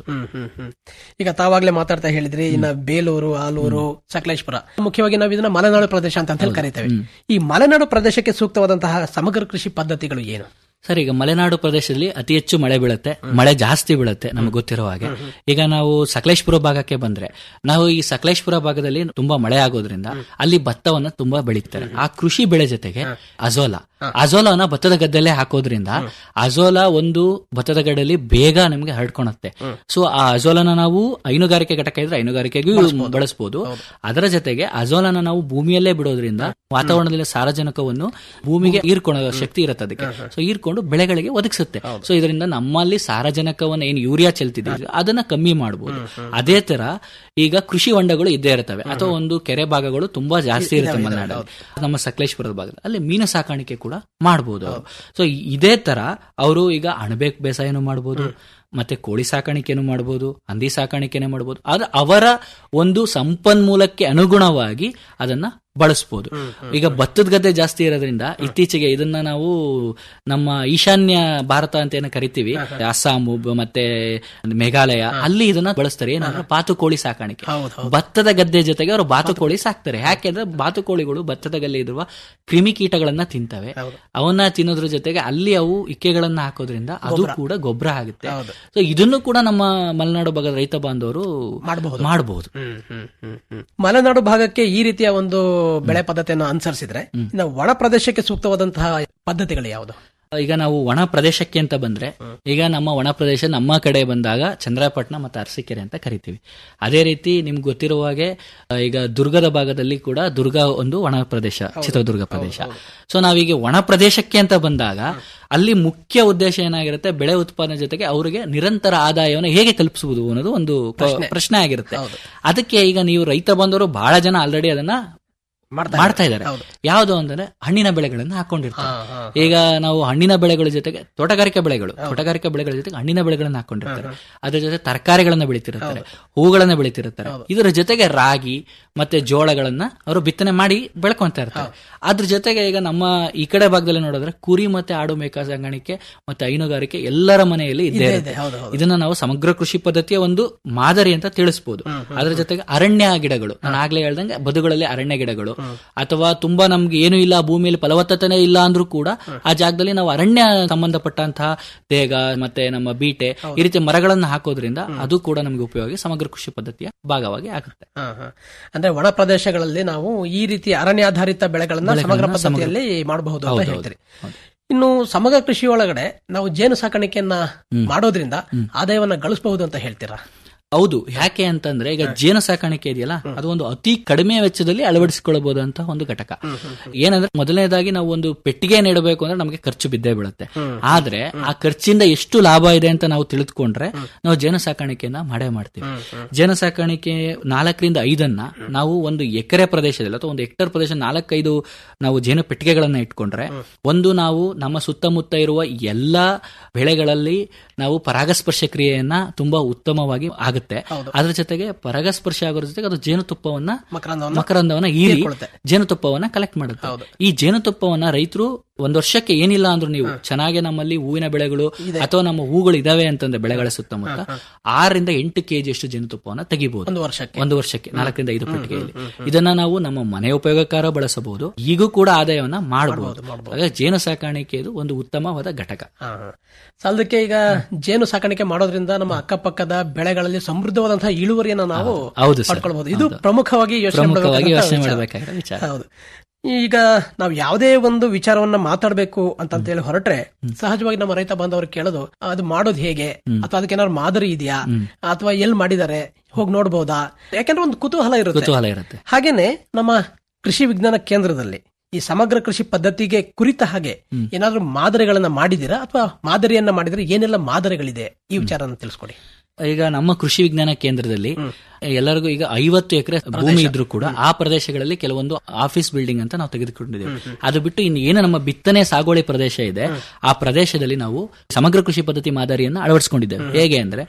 ಈಗ ತಾವಾಗ್ಲೇ ಮಾತಾಡ್ತಾ ಹೇಳಿದ್ರಿ ಇನ್ನ ಬೇಲೂರು ಆಲೂರು ಸಕಲೇಶ್ಪುರ ಮುಖ್ಯವಾಗಿ ನಾವು ಇದನ್ನ ಮಲೆನಾಡು ಪ್ರದೇಶ ಅಂತ ಹೇಳಿ ಕರಿತೇವೆ ಈ ಮಲೆನಾಡು ಪ್ರದೇಶಕ್ಕೆ ಸೂಕ್ತವಾದಂತಹ ಸಮಗ್ರ ಕೃಷಿ ಪದ್ಧತಿಗಳು ಏನು ಸರ್ ಈಗ ಮಲೆನಾಡು ಪ್ರದೇಶದಲ್ಲಿ ಅತಿ ಹೆಚ್ಚು ಮಳೆ ಬೀಳುತ್ತೆ ಮಳೆ ಜಾಸ್ತಿ ಬೀಳುತ್ತೆ ನಮಗೆ ಗೊತ್ತಿರೋ ಹಾಗೆ ಈಗ ನಾವು ಸಕಲೇಶ್ಪುರ ಭಾಗಕ್ಕೆ ಬಂದ್ರೆ ನಾವು ಈ ಸಕಲೇಶ್ಪುರ ಭಾಗದಲ್ಲಿ ತುಂಬಾ ಮಳೆ ಆಗೋದ್ರಿಂದ ಅಲ್ಲಿ ಭತ್ತವನ್ನ ತುಂಬಾ ಬೆಳೀತಾರೆ ಆ ಕೃಷಿ ಬೆಳೆ ಜೊತೆಗೆ ಅಜೋಲಾ ಅಜೋಲಾನ ಭತ್ತದ ಗದ್ದೆಲೆ ಹಾಕೋದ್ರಿಂದ ಅಜೋಲಾ ಒಂದು ಭತ್ತದ ಗಡ್ಡೆಯಲ್ಲಿ ಬೇಗ ನಮಗೆ ಹರಡ್ಕೊಳತ್ತೆ ಸೊ ಆ ಅಜೋಲಾನ ನಾವು ಹೈನುಗಾರಿಕೆ ಘಟಕ ಇದ್ರೆ ಹೈನುಗಾರಿಕೆಗೂ ಬಳಸಬಹುದು ಅದರ ಜೊತೆಗೆ ಅಜೋಲಾನ ನಾವು ಭೂಮಿಯಲ್ಲೇ ಬಿಡೋದ್ರಿಂದ ವಾತಾವರಣದಲ್ಲಿ ಸಾರಜನಕವನ್ನು ಭೂಮಿಗೆ ಹೀರ್ಕೊಳ್ಳೋ ಶಕ್ತಿ ಇರುತ್ತೆ ಅದಕ್ಕೆ ಸೊ ಹೀರ್ಕೊಂಡು ಬೆಳೆಗಳಿಗೆ ಒದಗಿಸುತ್ತೆ ಸೊ ಇದರಿಂದ ನಮ್ಮಲ್ಲಿ ಸಾರಜನಕವನ್ನ ಏನು ಯೂರಿಯಾ ಚೆಲ್ತಿದ್ದೀವಿ ಅದನ್ನ ಕಮ್ಮಿ ಮಾಡಬಹುದು ಅದೇ ತರ ಈಗ ಕೃಷಿ ಹೊಂಡಗಳು ಇದ್ದೇ ಇರ್ತವೆ ಅಥವಾ ಒಂದು ಕೆರೆ ಭಾಗಗಳು ತುಂಬಾ ಜಾಸ್ತಿ ಇರುತ್ತೆ ಮಲೆನಾಡಲ್ಲಿ ನಮ್ಮ ಸಕಲೇಶ್ಪುರದ ಭಾಗದಲ್ಲಿ ಅಲ್ಲಿ ಮೀನು ಸಾಕಾಣಿಕೆ ಕೂಡ ಮಾಡಬಹುದು ಸೊ ಇದೇ ತರ ಅವರು ಈಗ ಅಣಬೇಕ್ ಬೇಸಾಯನೂ ಮಾಡಬಹುದು ಮತ್ತೆ ಕೋಳಿ ಸಾಕಾಣಿಕೆನೂ ಮಾಡಬಹುದು ಹಂದಿ ಸಾಕಾಣಿಕೆನೇ ಮಾಡಬಹುದು ಆದ್ರೆ ಅವರ ಒಂದು ಸಂಪನ್ಮೂಲಕ್ಕೆ ಅನುಗುಣವಾಗಿ ಅದನ್ನ ಬಳಸಬಹುದು ಈಗ ಭತ್ತದ ಗದ್ದೆ ಜಾಸ್ತಿ ಇರೋದ್ರಿಂದ ಇತ್ತೀಚೆಗೆ ಇದನ್ನ ನಾವು ನಮ್ಮ ಈಶಾನ್ಯ ಭಾರತ ಅಂತ ಏನೋ ಕರಿತೀವಿ ಅಸ್ಸಾಮು ಬ- ಮತ್ತೆ ಮೇಘಾಲಯ ಅಲ್ಲಿ ಇದನ್ನ ಬಳಸ್ತಾರೆ ಏನಂದ್ರೆ ಬಾತುಕೋಳಿ ಸಾಕಾಣಿಕೆ ಭತ್ತದ ಗದ್ದೆ ಜೊತೆಗೆ ಅವರು ಬಾತುಕೋಳಿ ಸಾಕ್ತಾರೆ ಯಾಕೆಂದ್ರೆ ಬಾತುಕೋಳಿಗಳು ಭತ್ತದ ಗಲ್ಲೆ ಇರುವ ಕ್ರಿಮಿಕೀಟಗಳನ್ನ ತಿಂತವೆ ಅವನ್ನ ತಿನ್ನೋದ್ರ ಜೊತೆಗೆ ಅಲ್ಲಿ ಅವು ಇಕ್ಕೆಗಳನ್ನ ಹಾಕೋದ್ರಿಂದ ಅದು ಕೂಡ ಗೊಬ್ಬರ ಆಗುತ್ತೆ ಸೊ ಇದನ್ನು ಕೂಡ ನಮ್ಮ ಮಲೆನಾಡು ಭಾಗದ ರೈತ ಬಾಂಧವರು ಮಾಡಬಹುದು ಮಾಡಬಹುದು ಮಲೆನಾಡು ಭಾಗಕ್ಕೆ ಈ ರೀತಿಯ ಒಂದು ಬೆಳೆ ಪದ್ಧತಿಯನ್ನು ಅನುಸರಿಸಿದ್ರೆ ಇನ್ನು ಒಣ ಪ್ರದೇಶಕ್ಕೆ ಸೂಕ್ತವಾದಂತಹ ಪದ್ಧತಿಗಳು ಯಾವುದು ಈಗ ನಾವು ಒಣ ಪ್ರದೇಶಕ್ಕೆ ಅಂತ ಬಂದ್ರೆ ಈಗ ನಮ್ಮ ಒಣ ಪ್ರದೇಶ ನಮ್ಮ ಕಡೆ ಬಂದಾಗ ಚಂದ್ರಪಟ್ಟಣ ಮತ್ತು ಅರಸೀಕೆರೆ ಅಂತ ಕರಿತೀವಿ ಅದೇ ರೀತಿ ನಿಮ್ಗೆ ಗೊತ್ತಿರುವ ಹಾಗೆ ಆ, ಈಗ ದುರ್ಗದ ಭಾಗದಲ್ಲಿ ಕೂಡ ದುರ್ಗ ಒಂದು ಒಣ ಪ್ರದೇಶ ಚಿತ್ರದುರ್ಗ ಪ್ರದೇಶ ಸೊ ನಾವೀಗ ಒಣ ಪ್ರದೇಶಕ್ಕೆ ಅಂತ ಬಂದಾಗ ಅಲ್ಲಿ ಮುಖ್ಯ ಉದ್ದೇಶ ಏನಾಗಿರುತ್ತೆ ಬೆಳೆ ಉತ್ಪಾದನೆ ಜೊತೆಗೆ ಅವರಿಗೆ ನಿರಂತರ ಆದಾಯವನ್ನು ಹೇಗೆ ಕಲ್ಪಿಸುವುದು ಅನ್ನೋದು ಒಂದು ಪ- ಪ್ರಶ್ನೆ ಆಗಿರುತ್ತೆ ಅದಕ್ಕೆ ಈಗ ನೀವು ರೈತ ಬಂದವರು ಬಹಳ ಜನ ಆಲ್ರೆಡಿ ಅದನ್ನ ಮಾಡ್ತಾ ಇದ್ದಾರೆ ಯಾವುದು ಅಂದ್ರೆ ಹಣ್ಣಿನ ಬೆಳೆಗಳನ್ನ ಹಾಕೊಂಡಿರ್ತಾರೆ ಈಗ ನಾವು ಹಣ್ಣಿನ ಬೆಳೆಗಳ ಜೊತೆಗೆ ತೋಟಗಾರಿಕೆ ಬೆಳೆಗಳು ತೋಟಗಾರಿಕೆ ಬೆಳೆಗಳ ಜೊತೆಗೆ ಹಣ್ಣಿನ ಬೆಳೆಗಳನ್ನ ಹಾಕೊಂಡಿರ್ತಾರೆ ಅದ್ರ ಜೊತೆ ತರಕಾರಿಗಳನ್ನ ಬೆಳಿತಿರ್ತಾರೆ ಹೂಗಳನ್ನ ಬೆಳಿತಿರ್ತಾರೆ ಇದರ ಜೊತೆಗೆ ರಾಗಿ ಮತ್ತೆ ಜೋಳಗಳನ್ನ ಅವರು ಬಿತ್ತನೆ ಮಾಡಿ ಬೆಳ್ಕೊಂತ ಇರ್ತಾರೆ ಅದ್ರ ಜೊತೆಗೆ ಈಗ ನಮ್ಮ ಈ ಕಡೆ ಭಾಗದಲ್ಲಿ ನೋಡಿದ್ರೆ ಕುರಿ ಮತ್ತೆ ಆಡು ಮೇಕ ಸಾಗಾಣಿಕೆ ಮತ್ತೆ ಹೈನುಗಾರಿಕೆ ಎಲ್ಲರ ಮನೆಯಲ್ಲಿ ಇದ್ದೇ ಇದೆ, ಇರುತ್ತೆ ಹೌದು, ಹೌದು. ಇದನ್ನ ನಾವು ಸಮಗ್ರ ಕೃಷಿ ಪದ್ಧತಿಯ ಒಂದು ಮಾದರಿ ಅಂತ ತಿಳಿಸಬಹುದು ಅದರ ಜೊತೆಗೆ ಅರಣ್ಯ ಗಿಡಗಳು ನಾನು ಆಗ್ಲೇ ಹೇಳ್ದಂಗೆ ಬದುಗಳಲ್ಲಿ ಅರಣ್ಯ ಗಿಡಗಳು ಅಥವಾ ತುಂಬಾ ನಮ್ಗೆ ಏನು ಇಲ್ಲ ಭೂಮಿಯಲ್ಲಿ ಫಲವತ್ತತೆ ಇಲ್ಲ ಅಂದ್ರೂ ಕೂಡ ಆ ಜಾಗದಲ್ಲಿ ನಾವು ಅರಣ್ಯ ಸಂಬಂಧಪಟ್ಟಂತಹ ತೇಗ ಮತ್ತೆ ನಮ್ಮ ಬೀಟೆ ಈ ರೀತಿ ಮರಗಳನ್ನ ಹಾಕೋದ್ರಿಂದ ಅದು ಕೂಡ ನಮಗೆ ಉಪಯೋಗ ಸಮಗ್ರ ಕೃಷಿ ಪದ್ಧತಿಯ ಭಾಗವಾಗಿ ಆಗುತ್ತೆ ಹಾ, ಹಾ. ಅಂದ್ರೆ ಒಣ ಪ್ರದೇಶಗಳಲ್ಲಿ ನಾವು ಈ ರೀತಿ ಅರಣ್ಯಾಧಾರಿತ ಬೆಳೆಗಳನ್ನ ಬೆಳೆಗಳನ್ನ ಸಮಗ್ರ ಸಮಗ್ರ- ಪದ್ಧತಿಯಲ್ಲಿ ಮಾಡಬಹುದು ಅಂತ ಹೌದು, ಹೇಳ್ತೀರಿ ಇನ್ನು ಸಮಗ್ರ ಕೃಷಿ ಒಳಗಡೆ ನಾವು ಜೇನು ಸಾಕಾಣಿಕೆಯನ್ನ ಮಾಡೋದ್ರಿಂದ ಆದಾಯವನ್ನ ಗಳಿಸಬಹುದು ಅಂತ ಹೇಳ್ತೀರಾ ಹೌದು ಯಾಕೆ ಅಂತಂದ್ರೆ ಈಗ ಜೇನು ಸಾಕಾಣಿಕೆ ಇದೆಯಲ್ಲ ಅದು ಒಂದು ಅತಿ ಕಡಿಮೆ ವೆಚ್ಚದಲ್ಲಿ ಅಳವಡಿಸಿಕೊಳ್ಳಬಹುದಂತ ಒಂದು ಘಟಕ ಏನಂದ್ರೆ ಮೊದಲನೇದಾಗಿ ನಾವು ಒಂದು ಪೆಟ್ಟಿಗೆ ನೆಡಬೇಕು ಅಂದ್ರೆ ನಮಗೆ ಖರ್ಚು ಬಿದ್ದೇ ಬೀಳುತ್ತೆ ಆದ್ರೆ ಆ ಖರ್ಚಿಂದ ಎಷ್ಟು ಲಾಭ ಇದೆ ಅಂತ ನಾವು ತಿಳಿದುಕೊಂಡ್ರೆ ನಾವು ಜೇನು ಸಾಕಾಣಿಕೆಯನ್ನ ಮಾಡೇ ಮಾಡ್ತೀವಿ ಜೇನು ಸಾಕಾಣಿಕೆ ನಾಲ್ಕರಿಂದ ಐದನ್ನ ನಾವು ಒಂದು ಎಕರೆ ಪ್ರದೇಶದಲ್ಲಿ ಅಥವಾ ಒಂದು ಹೆಕ್ಟರ್ ಪ್ರದೇಶ ನಾಲ್ಕೈದು ನಾವು ಜೇನು ಪೆಟ್ಟಿಗೆಗಳನ್ನ ಇಟ್ಕೊಂಡ್ರೆ ಒಂದು ನಾವು ನಮ್ಮ ಸುತ್ತಮುತ್ತ ಇರುವ ಎಲ್ಲಾ ಬೆಳೆಗಳಲ್ಲಿ ನಾವು ಪರಾಗಸ್ಪರ್ಶ ಕ್ರಿಯೆಯನ್ನ ತುಂಬಾ ಉತ್ತಮವಾಗಿ ಆಗುತ್ತೆ ಅದ್ರ ಜೊತೆಗೆ ಪರಾಗಸ್ಪರ್ಶ ಆಗೋದ್ರ ಜೊತೆಗೆ ಅದು ಜೇನುತುಪ್ಪವನ್ನ ಮಕರಂದವನ್ನ ಮಕರಂದವನ್ನ ಹೀರಿ ಹೀರ್ಕೊಳುತ್ತೆ. ಜೇನುತುಪ್ಪವನ್ನ ಕಲೆಕ್ಟ್ ಮಾಡುತ್ತೆ ಈ ಜೇನುತುಪ್ಪವನ್ನ ರೈತರು ಒಂದ್ ವರ್ಷಕ್ಕೆ ಏನಿಲ್ಲ ಅಂದ್ರೂ ನೀವು ಚೆನ್ನಾಗಿ ನಮ್ಮಲ್ಲಿ ಹೂವಿನ ಬೆಳೆಗಳು ಅಥವಾ ನಮ್ಮ ಹೂಗಳು ಇದಾವೆ ಅಂತಂದ್ರೆ ಬೆಳೆಗಳ ಸುತ್ತಮುತ್ತ ಆರರಿಂದ ಎಂಟು ಕೆಜಿ ಅಷ್ಟು ಜೇನುತುಪ್ಪವನ್ನ ತೆಗಿಬಹುದು ಒಂದು ವರ್ಷಕ್ಕೆ ಒಂದು ವರ್ಷಕ್ಕೆ ನಾಲ್ಕರಿಂದ ಐದು ಪೆಟ್ಟಿಗೆಯಲ್ಲಿ ಇದನ್ನ ನಾವು ನಮ್ಮ ಮನೆ ಉಪಯೋಗಕ್ಕಾರ ಬಳಸಬಹುದು ಈಗೂ ಕೂಡ ಆದಾಯವನ್ನ ಮಾಡಬಹುದು ಹಾಗಾಗಿ ಜೇನು ಸಾಕಾಣಿಕೆ ಇದು ಒಂದು ಉತ್ತಮವಾದ ಘಟಕ ಹಾ, ಹಾ. ಸಾಲದಕ್ಕೆ ಈಗ ಜೇನು ಸಾಕಾಣಿಕೆ ಮಾಡೋದ್ರಿಂದ ನಮ್ಮ ಅಕ್ಕಪಕ್ಕದ ಬೆಳೆಗಳಲ್ಲಿ ಸಮೃದ್ಧವಾದಂತಹ ಇಳುವರಿಯನ್ನ ನಾವು ಹೌದು ಸರ್. ಪಡ್ಕೊಳ್ಬಹುದು ಇದು ಪ್ರಮುಖವಾಗಿ ಯೋಚನೆ ಪ್ರಮುಖವಾಗಿ ಮಾಡ್ಬೇಕಾದಂತಹ ಯೋಚನೆ ವಿಚಾರ. ಮಾಡಬೇಕಾಗಿರೋ ವಿಚಾರ ಹೌದು ಈಗ ನಾವು ಯಾವುದೇ ಒಂದು ವಿಚಾರವನ್ನ ಮಾತಾಡಬೇಕು ಅಂತ ಹೇಳಿ ಹೊರಟ್ರೆ ಸಹಜವಾಗಿ ನಮ್ಮ ರೈತ ಬಾಂಧವರು ಕೇಳೋದು ಅದು ಮಾಡೋದು ಹೇಗೆ ಅಥವಾ ಅದಕ್ಕೆ ಏನಾದ್ರು ಮಾದರಿ ಇದೆಯಾ ಅಥವಾ ಎಲ್ಲಿ ಮಾಡಿದ್ದಾರೆ ಹೋಗಿ ನೋಡ್ಬೋದಾ ಯಾಕಂದ್ರೆ ಒಂದು ಕುತೂಹಲ ಇರುತ್ತೆ ಕುತೂಹಲ ಇರುತ್ತೆ ಹಾಗೇನೆ ನಮ್ಮ ಕೃಷಿ ವಿಜ್ಞಾನ ಕೇಂದ್ರದಲ್ಲಿ ಈ ಸಮಗ್ರ ಕೃಷಿ ಪದ್ಧತಿಗೆ ಕುರಿತ ಹಾಗೆ ಏನಾದ್ರೂ ಮಾದರಿಗಳನ್ನ ಮಾಡಿದಿರಾ ಅಥವಾ ಮಾದರಿಯನ್ನ ಮಾಡಿದ್ರೆ ಏನೆಲ್ಲ ಮಾದರಿಗಳಿದೆ ಈ ವಿಚಾರನ ತಿಳಿಸ್ಕೊಡಿ ಈಗ ನಮ್ಮ ಕೃಷಿ ವಿಜ್ಞಾನ ಕೇಂದ್ರದಲ್ಲಿ ಎಲ್ಲರಿಗೂ ಈಗ ಐವತ್ತು ಎಕರೆ ಭೂಮಿ ಇದ್ರೂ ಕೂಡ ಆ ಪ್ರದೇಶಗಳಲ್ಲಿ ಕೆಲವೊಂದು ಆಫೀಸ್ ಬಿಲ್ಡಿಂಗ್ ಅಂತ ನಾವು ತೆಗೆದುಕೊಂಡಿದ್ದೇವೆ ಅದು ಬಿಟ್ಟು ಇನ್ನು ಏನು ನಮ್ಮ ಬಿತ್ತನೆ ಸಾಗುವಳಿ ಪ್ರದೇಶ ಇದೆ ಆ ಪ್ರದೇಶದಲ್ಲಿ ನಾವು ಸಮಗ್ರ ಕೃಷಿ ಪದ್ಧತಿ ಮಾದರಿಯನ್ನು ಅಳವಡಿಸಿಕೊಂಡಿದ್ದೇವೆ ಹೇಗೆ ಅಂದ್ರೆ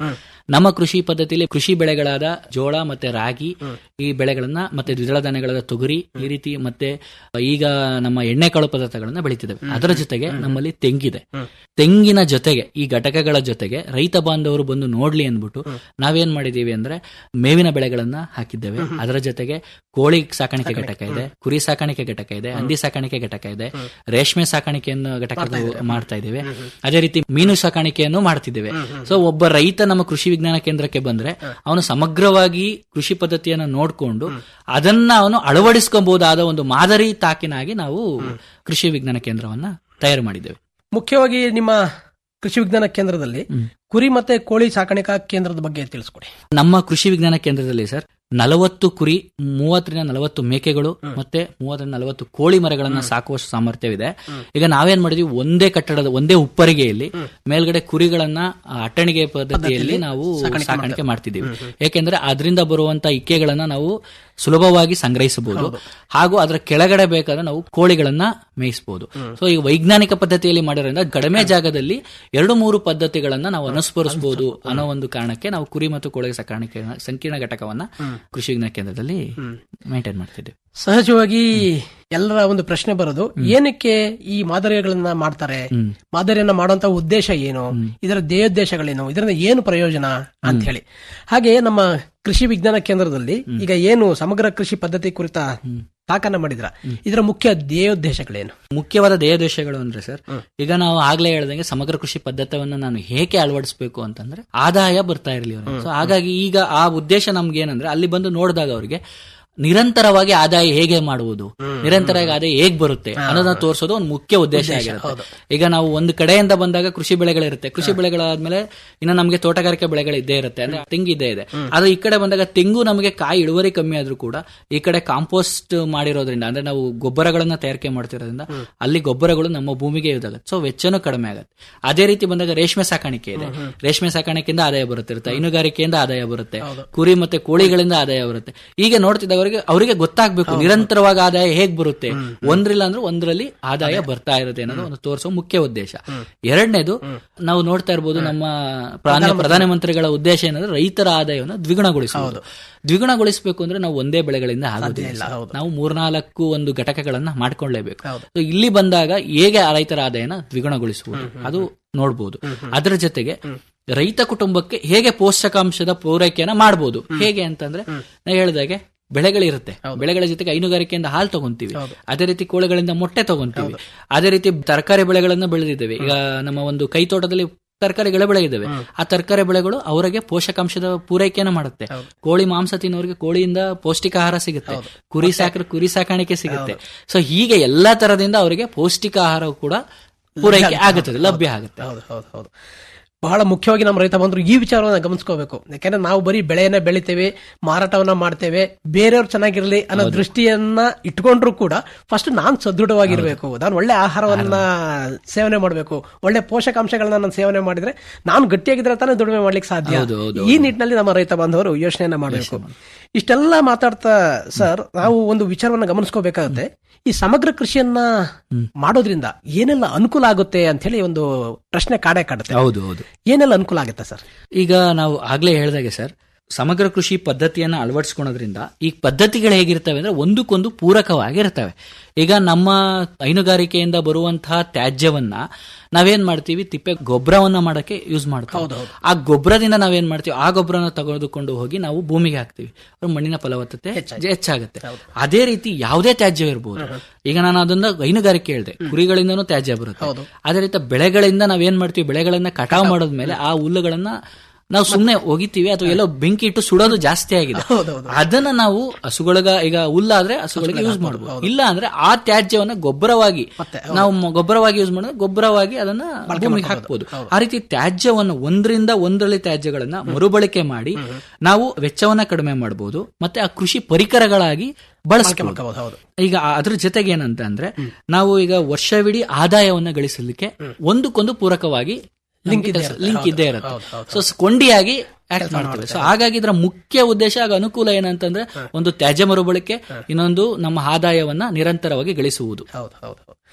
ನಮ್ಮ ಕೃಷಿ ಪದ್ಧತಿಯಲ್ಲಿ ಕೃಷಿ ಬೆಳೆಗಳಾದ ಜೋಳ ಮತ್ತೆ ರಾಗಿ ಈ ಬೆಳೆಗಳನ್ನ ಮತ್ತೆ ದ್ವಿದಳ ಧಾನ್ಯಗಳಾದ ತೊಗರಿ ಈ ರೀತಿ ಮತ್ತೆ ಈಗ ನಮ್ಮ ಎಣ್ಣೆ ಕಾಳು ಪದಾರ್ಥಗಳನ್ನ ಬೆಳೀತಿದ್ದೇವೆ ಅದರ ಜೊತೆಗೆ ನಮ್ಮಲ್ಲಿ ತೆಂಗಿದೆ ತೆಂಗಿನ ಜೊತೆಗೆ ಈ ಘಟಕಗಳ ಜೊತೆಗೆ ರೈತ ಬಾಂಧವರು ಬಂದು ನೋಡ್ಲಿ ಅಂದ್ಬಿಟ್ಟು ನಾವೇನ್ ಮಾಡಿದೀವಿ ಅಂದ್ರೆ ಮೇವಿನ ಬೆಳೆಗಳನ್ನ ಹಾಕಿದ್ದೇವೆ ಅದರ ಜೊತೆಗೆ ಕೋಳಿ ಸಾಕಾಣಿಕೆ ಘಟಕ ಇದೆ ಕುರಿ ಸಾಕಾಣಿಕೆ ಘಟಕ ಇದೆ ಹಂದಿ ಸಾಕಾಣಿಕೆ ಘಟಕ ಇದೆ ರೇಷ್ಮೆ ಸಾಕಾಣಿಕೆಯನ್ನು ಘಟಕ ಮಾಡ್ತಾ ಇದ್ದೇವೆ ಅದೇ ರೀತಿ ಮೀನು ಸಾಕಾಣಿಕೆಯನ್ನು ಮಾಡ್ತಿದ್ದೇವೆ ಸೊ ಒಬ್ಬ ರೈತ ನಮ್ಮ ಕೃಷಿ ವಿಜ್ಞಾನ ಕೇಂದ್ರಕ್ಕೆ ಬಂದ್ರೆ ಅವನು ಸಮಗ್ರವಾಗಿ ಕೃಷಿ ಪದ್ಧತಿಯನ್ನು ನೋಡ್ಕೊಂಡು ಅದನ್ನ ಅವನು ಅಳವಡಿಸ್ಕೊಬಹುದಾದ ಒಂದು ಮಾದರಿ ತಾಕಿನಾಗಿ ನಾವು ಕೃಷಿ ವಿಜ್ಞಾನ ಕೇಂದ್ರವನ್ನ ತಯಾರು ಮಾಡಿದ್ದೇವೆ ಮುಖ್ಯವಾಗಿ ನಿಮ್ಮ ಕೃಷಿ ವಿಜ್ಞಾನ ಕೇಂದ್ರದಲ್ಲಿ ಕುರಿ ಮತ್ತೆ ಕೋಳಿ ಸಾಕಾಣಿಕಾ ಕೇಂದ್ರದ ಬಗ್ಗೆ ತಿಳಿಸ್ಕೊಡಿ ನಮ್ಮ ಕೃಷಿ ವಿಜ್ಞಾನ ಕೇಂದ್ರದಲ್ಲಿ ಸರ್ ನಲವತ್ತು ಕುರಿ ಮೂವತ್ತರಿಂದ ನಲವತ್ತು ಮೇಕೆಗಳು ಮತ್ತೆ ಮೂವತ್ತರಿಂದ ನಲವತ್ತು ಕೋಳಿ ಮರಗಳನ್ನ ಸಾಕುವಷ್ಟು ಸಾಮರ್ಥ್ಯವಿದೆ ಈಗ ನಾವೇನ್ ಮಾಡಿದ್ವಿ ಒಂದೇ ಕಟ್ಟಡದ ಒಂದೇ ಉಪ್ಪರಿಗೆಯಲ್ಲಿ ಮೇಲ್ಗಡೆ ಕುರಿಗಳನ್ನ ಆ, ಅಟ್ಟಣಿಗೆ ಪದ್ಧತಿಯಲ್ಲಿ ನಾವು ಸಾಕಾಣಿಕೆ ಮಾಡ್ತಿದ್ದೀವಿ ಯಾಕೆಂದ್ರೆ ಅದರಿಂದ ಬರುವಂತ ಇಕ್ಕೆಗಳನ್ನ ನಾವು ಸುಲಭವಾಗಿ ಸಂಗ್ರಹಿಸಬಹುದು ಹಾಗೂ ಅದರ ಕೆಳಗಡೆ ಬೇಕಾದ್ರೆ ನಾವು ಕೋಳಿಗಳನ್ನ ಮೇಯಿಸಬಹುದು ಸೊ ಈ ವೈಜ್ಞಾನಿಕ ಪದ್ಧತಿಯಲ್ಲಿ ಮಾಡಿರೋದ್ರಿಂದ ಕಡಿಮೆ ಜಾಗದಲ್ಲಿ ಎರಡು ಮೂರು ಪದ್ಧತಿಗಳನ್ನ ನಾವು ಅನುಸ್ಮರಿಸಬಹುದು ಅನ್ನೋ ಒಂದು ಕಾರಣಕ್ಕೆ ನಾವು ಕುರಿ ಮತ್ತು ಕೋಳಿ ಸಾಕಾಣಿಕೆ ಸಂಕೀರ್ಣ ಘಟಕವನ್ನ ಕೃಷಿ ವಿಜ್ಞಾನ ಕೇಂದ್ರದಲ್ಲಿ ಮೇಂಟೈನ್ ಮಾಡ್ತಿದ್ದೇವೆ ಸಹಜವಾಗಿ ಎಲ್ಲರ ಒಂದು ಪ್ರಶ್ನೆ ಬರೋದು ಏನಕ್ಕೆ ಈ ಮಾದರಿಗಳನ್ನ ಮಾಡ್ತಾರೆ ಮಾದರಿಯನ್ನ ಮಾಡುವಂತ ಉದ್ದೇಶ ಏನು ಇದರ ಧ್ಯೇಯೋದ್ದೇಶಗಳೇನು ಇದರಿಂದ ಏನು ಪ್ರಯೋಜನ ಅಂತ ಹೇಳಿ ಹಾಗೆ ನಮ್ಮ ಕೃಷಿ ವಿಜ್ಞಾನ ಕೇಂದ್ರದಲ್ಲಿ ಈಗ ಏನು ಸಮಗ್ರ ಕೃಷಿ ಪದ್ಧತಿ ಕುರಿತ ತಾಕನ್ನ ಮಾಡಿದ್ರ ಇದರ ಮುಖ್ಯ ಧ್ಯೇಯೋದ್ದೇಶಗಳೇನು ಮುಖ್ಯವಾದ ಧ್ಯೇಯೋದ್ದೇಶಗಳು ಅಂದ್ರೆ ಸರ್ ಈಗ ನಾವು ಆಗ್ಲೇ ಹೇಳ್ದಂಗೆ ಸಮಗ್ರ ಕೃಷಿ ಪದ್ಧತಿಯನ್ನ ನಾನು ಹೇಗೆ ಅಳವಡಿಸಬೇಕು ಅಂತಂದ್ರೆ ಆದಾಯ ಬರ್ತಾ ಇರಲಿ ಅವ್ರಿಗೆ ಸೊ ಹಾಗಾಗಿ ಈಗ ಆ ಉದ್ದೇಶ ನಮ್ಗೆ ಏನಂದ್ರೆ ಅಲ್ಲಿ ಬಂದು ನೋಡಿದಾಗ ಅವರಿಗೆ ನಿರಂತರವಾಗಿ ಆದಾಯ ಹೇಗೆ ಮಾಡುವುದು ನಿರಂತರವಾಗಿ ಆದಾಯ ಹೇಗ್ ಬರುತ್ತೆ ಅನ್ನೋದನ್ನ ತೋರಿಸೋದು ಒಂದು ಮುಖ್ಯ ಉದ್ದೇಶ ಆಗಿರುತ್ತೆ ಈಗ ನಾವು ಒಂದು ಕಡೆಯಿಂದ ಬಂದಾಗ ಕೃಷಿ ಬೆಳೆಗಳಿರುತ್ತೆ ಕೃಷಿ ಬೆಳೆಗಳಾದ್ಮೇಲೆ ಇನ್ನು ನಮಗೆ ತೋಟಗಾರಿಕೆ ಬೆಳೆಗಳು ಇದ್ದೇ ಇರುತ್ತೆ ಅಂದ್ರೆ ತೆಂಗು ಇದ್ದೇ ಇದೆ ಆದ್ರೆ ಈ ಕಡೆ ಬಂದಾಗ ತೆಂಗು ನಮಗೆ ಕಾಯಿ ಇಳುವರಿ ಕಮ್ಮಿ ಆದ್ರೂ ಕೂಡ ಈ ಕಡೆ ಕಾಂಪೋಸ್ಟ್ ಮಾಡಿರೋದ್ರಿಂದ ಅಂದ್ರೆ ನಾವು ಗೊಬ್ಬರಗಳನ್ನ ತಯಾರಿಕೆ ಮಾಡ್ತಿರೋದ್ರಿಂದ ಅಲ್ಲಿ ಗೊಬ್ಬರಗಳು ನಮ್ಮ ಭೂಮಿಗೆ ಯೂಸ್ ಆಗುತ್ತೆ ಸೊ ವೆಚ್ಚನೂ ಕಡಿಮೆ ಆಗುತ್ತೆ ಅದೇ ರೀತಿ ಬಂದಾಗ ರೇಷ್ಮೆ ಸಾಕಾಣಿಕೆ ಇದೆ ರೇಷ್ಮೆ ಸಾಕಾಣಿಕೆಯಿಂದ ಆದಾಯ ಬರುತ್ತಿರುತ್ತೆ ಹೈನುಗಾರಿಕೆಯಿಂದ ಆದಾಯ ಬರುತ್ತೆ ಕುರಿ ಮತ್ತೆ ಕೋಳಿಗಳಿಂದ ಆದಾಯ ಬರುತ್ತೆ ಈಗ ನೋಡ್ತಿದ್ದವರಿಗೆ ಅವರಿಗೆ ಗೊತ್ತಾಗ್ಬೇಕು ನಿರಂತರವಾಗಿ ಆದಾಯ ಹೇಗ್ ಬರುತ್ತೆ ಒಂದ್ರಿಲ್ಲ ಅಂದ್ರೆ ಒಂದರಲ್ಲಿ ಆದಾಯ ಬರ್ತಾ ಇರುತ್ತೆ ಅನ್ನೋದು ಒಂದು ತೋರಿಸೋ ಮುಖ್ಯ ಉದ್ದೇಶ ಎರಡನೇದು ನಾವು ನೋಡ್ತಾ ಇರ್ಬೋದು ನಮ್ಮ ಪ್ರಾಣ ಪ್ರಧಾನಮಂತ್ರಿಗಳ ಉದ್ದೇಶ ಏನಂದ್ರೆ ರೈತರ ಆದಾಯವನ್ನು ದ್ವಿಗುಣಗೊಳಿಸುವುದು ದ್ವಿಗುಣಗೊಳಿಸಬೇಕು ಅಂದ್ರೆ ನಾವು ಒಂದೇ ಬೆಳೆಗಳಿಂದ ಆಗೋದಿಲ್ಲ ನಾವು ಮೂರ್ನಾಲ್ಕು ಒಂದು ಘಟಕಗಳನ್ನ ಮಾಡ್ಕೊಳ್ಳೇಬೇಕು So ಇಲ್ಲಿ ಬಂದಾಗ ಹೇಗೆ ಆ ರೈತರ ಆದಾಯನ ದ್ವಿಗುಣಗೊಳಿಸುವುದು ಅದು ನೋಡ್ಬೋದು ಅದರ ಜೊತೆಗೆ ರೈತ ಕುಟುಂಬಕ್ಕೆ ಹೇಗೆ ಪೋಷಕಾಂಶದ ಪೂರೈಕೆಯನ್ನ ಮಾಡಬಹುದು ಹೇಗೆ ಅಂತಂದ್ರೆ ನಾ ಹೇಳಿದಾಗೆ ಬೆಳೆಗಳಿರುತ್ತೆ ಬೆಳೆಗಳ ಜೊತೆಗೆ ಹೈನುಗಾರಿಕೆಯಿಂದ ಹಾಲು ತಗೊಂತೀವಿ ಅದೇ ರೀತಿ ಕೋಳಿಗಳಿಂದ ಮೊಟ್ಟೆ ತಗೊಂತೀವಿ ಅದೇ ರೀತಿ ತರಕಾರಿ ಬೆಳೆಗಳನ್ನ ಬೆಳೆದಿದ್ದೇವೆ ಈಗ ನಮ್ಮ ಒಂದು ಕೈ ತೋಟದಲ್ಲಿ ತರಕಾರಿಗಳ ಬೆಳೆ ಇದಾವೆ ಆ ತರಕಾರಿ ಬೆಳೆಗಳು ಅವರಿಗೆ ಪೋಷಕಾಂಶದ ಪೂರೈಕೆಯನ್ನು ಮಾಡುತ್ತೆ ಕೋಳಿ ಮಾಂಸ ತಿನ್ನೋರಿಗೆ ಕೋಳಿಯಿಂದ ಪೌಷ್ಟಿಕಾಹಾರ ಸಿಗುತ್ತೆ ಕುರಿ ಸಾಕ್ರೆ ಕುರಿ ಸಾಕಾಣಿಕೆ ಸಿಗುತ್ತೆ ಸೊ ಹೀಗೆ ಎಲ್ಲಾ ತರದಿಂದ ಅವರಿಗೆ ಪೌಷ್ಟಿಕ ಆಹಾರ ಕೂಡ ಪೂರೈಕೆ ಆಗುತ್ತದೆ ಲಭ್ಯ ಆಗುತ್ತೆ ಹೌದು ಹೌದು ಹೌದು ಬಹಳ ಮುಖ್ಯವಾಗಿ ನಮ್ಮ ರೈತ ಬಂದ್ರು ಈ ವಿಚಾರವನ್ನ ಗಮನಿಸ್ಕೋಬೇಕು ಯಾಕಂದ್ರೆ ನಾವು ಬರೀ ಬೆಳೆಯನ್ನ ಬೆಳಿತೇವೆ ಮಾರಾಟವನ್ನ ಮಾಡ್ತೇವೆ ಬೇರೆಯವ್ರು ಚೆನ್ನಾಗಿರ್ಲಿ ಅನ್ನೋ ದೃಷ್ಟಿಯನ್ನ ಇಟ್ಕೊಂಡ್ರು ಕೂಡ ಫಸ್ಟ್ ನಾನ್ ಸದೃಢವಾಗಿರ್ಬೇಕು ನಾನು ಒಳ್ಳೆ ಆಹಾರವನ್ನ ಸೇವನೆ ಮಾಡಬೇಕು ಒಳ್ಳೆ ಪೋಷಕಾಂಶಗಳನ್ನ ನಾನು ಸೇವನೆ ಮಾಡಿದ್ರೆ ನಾನು ಗಟ್ಟಿಯಾಗಿದ್ರೆ ತಾನೇ ದುಡಿಮೆ ಮಾಡ್ಲಿಕ್ಕೆ ಸಾಧ್ಯ ಹೌದು, ಹೌದು, ಈ ನಿಟ್ಟಿನಲ್ಲಿ ನಮ್ಮ ರೈತ ಬಾಂಧವರು ಯೋಚನೆಯನ್ನ ಮಾಡಬೇಕು ಇಷ್ಟೆಲ್ಲ ಮಾತಾಡ್ತಾ ಸರ್ ನಾವು ಒಂದು ವಿಚಾರವನ್ನ ಗಮನಿಸ್ಕೋಬೇಕಾಗುತ್ತೆ ಈ ಸಮಗ್ರ ಕೃಷಿಯನ್ನ ಮಾಡೋದ್ರಿಂದ ಏನೆಲ್ಲ ಅನುಕೂಲ ಆಗುತ್ತೆ ಅಂತ ಹೇಳಿ ಒಂದು ಪ್ರಶ್ನೆ ಕಾಡೇ ಕಾಡುತ್ತೆ ಹೌದು ಹೌದು ಏನೆಲ್ಲ ಅನುಕೂಲ ಆಗುತ್ತೆ ಸರ್ ಈಗ ನಾವು ಆಗ್ಲೇ ಹೇಳ್ದಾಗೆ ಸರ್ ಸಮಗ್ರ ಕೃಷಿ ಪದ್ಧತಿಯನ್ನ ಅಳವಡಿಸ್ಕೊಳೋದ್ರಿಂದ ಈ ಪದ್ಧತಿಗಳು ಹೇಗಿರ್ತವೆ ಅಂದ್ರೆ ಒಂದಕ್ಕೊಂದು ಪೂರಕವಾಗಿರ್ತವೆ ಈಗ ನಮ್ಮ ಹೈನುಗಾರಿಕೆಯಿಂದ ಬರುವಂತಹ ತ್ಯಾಜ್ಯವನ್ನ ನಾವೇನ್ ಮಾಡ್ತೀವಿ ತಿಪ್ಪೆ ಗೊಬ್ಬರವನ್ನ ಮಾಡಕ್ಕೆ ಯೂಸ್ ಮಾಡ್ತೀವಿ ಆ ಗೊಬ್ಬರದಿಂದ ನಾವೇನ್ ಮಾಡ್ತೀವಿ ಆ ಗೊಬ್ಬರನ ತೆಗೆದುಕೊಂಡು ಹೋಗಿ ನಾವು ಭೂಮಿಗೆ ಹಾಕ್ತಿವಿ ಅದು ಮಣ್ಣಿನ ಫಲವತ್ತತೆ ಹೆಚ್ಚಾಗುತ್ತೆ ಅದೇ ರೀತಿ ಯಾವುದೇ ತ್ಯಾಜ್ಯ ಇರಬಹುದು ಈಗ ನಾನು ಅದನ್ನ ಹೈನುಗಾರಿಕೆ ಹೇಳಿದೆ ಕುರಿಗಳಿಂದನೂ ತ್ಯಾಜ್ಯ ಬರುತ್ತೆ ಅದೇ ರೀತಿ ಬೆಳೆಗಳಿಂದ ನಾವೇನ್ ಮಾಡ್ತೀವಿ ಬೆಳೆಗಳನ್ನ ಕಟಾವ್ ಮಾಡೋದ್ಮೇಲೆ ಆ ಹುಲ್ಲುಗಳನ್ನ ನಾವು ಸುಮ್ನೆ ಒಗಿತೀವಿ ಅಥವಾ ಎಲ್ಲೋ ಬೆಂಕಿ ಇಟ್ಟು ಸುಡೋದು ಜಾಸ್ತಿ ಆಗಿದೆ ಅದನ್ನ ನಾವು ಹಸುಗಳಿಗ ಈಗ ಹುಲ್ಲಾದ್ರೆ ಹಸುಗಳಿಗೆ ಯೂಸ್ ಮಾಡಬಹುದು ಇಲ್ಲ ಅಂದ್ರೆ ಆ ತ್ಯಾಜ್ಯವನ್ನ ಗೊಬ್ಬರವಾಗಿ ನಾವು ಮ- ಗೊಬ್ಬರವಾಗಿ ಯೂಸ್ ಮಾಡಿದ್ರೆ ಗೊಬ್ಬರವಾಗಿ ಅದನ್ನ ಭೂಮಿಗೆ ಹಾಕ್ಬೋದು ಆ ರೀತಿ ತ್ಯಾಜ್ಯವನ್ನು ಒಂದರಿಂದ ಒಂದರಲ್ಲಿ ತ್ಯಾಜ್ಯಗಳನ್ನ ಮರುಬಳಕೆ ಮಾಡಿ ನಾವು ವೆಚ್ಚವನ್ನ ಕಡಿಮೆ ಮಾಡಬಹುದು ಮತ್ತೆ ಆ ಕೃಷಿ ಪರಿಕರಗಳಾಗಿ ಬಳಸ್ಬೋದು ಈಗ ಆ- ಅದ್ರ ಜೊತೆಗೆ ಏನಂತ ಅಂದ್ರೆ ನಾವು ಈಗ ವರ್ಷವಿಡೀ ಆದಾಯವನ್ನ ಗಳಿಸಲಿಕ್ಕೆ ಒಂದಕ್ಕೊಂದು ಪೂರಕವಾಗಿ ಲಿಂಕ್ ಲಿಂಕ್ ಇದ್ದೇ ಇರುತ್ತೆ ಸೊ ಕೊಂಡಿಯಾಗಿ ಆಕ್ಟ್ ಮಾಡ್ತೇವೆ ಸೊ ಹಾಗಾಗಿ ಇದರ ಮುಖ್ಯ ಉದ್ದೇಶ ಆಗ ಅನುಕೂಲ ಏನಂತಂದ್ರೆ ಒಂದು ತ್ಯಾಜ್ಯ ಮರುಬಳಕೆ ಇನ್ನೊಂದು ನಮ್ಮ ಆದಾಯವನ್ನ ನಿರಂತರವಾಗಿ ಗಳಿಸುವುದು ಹೌದು ಹೌದು ಹೌದು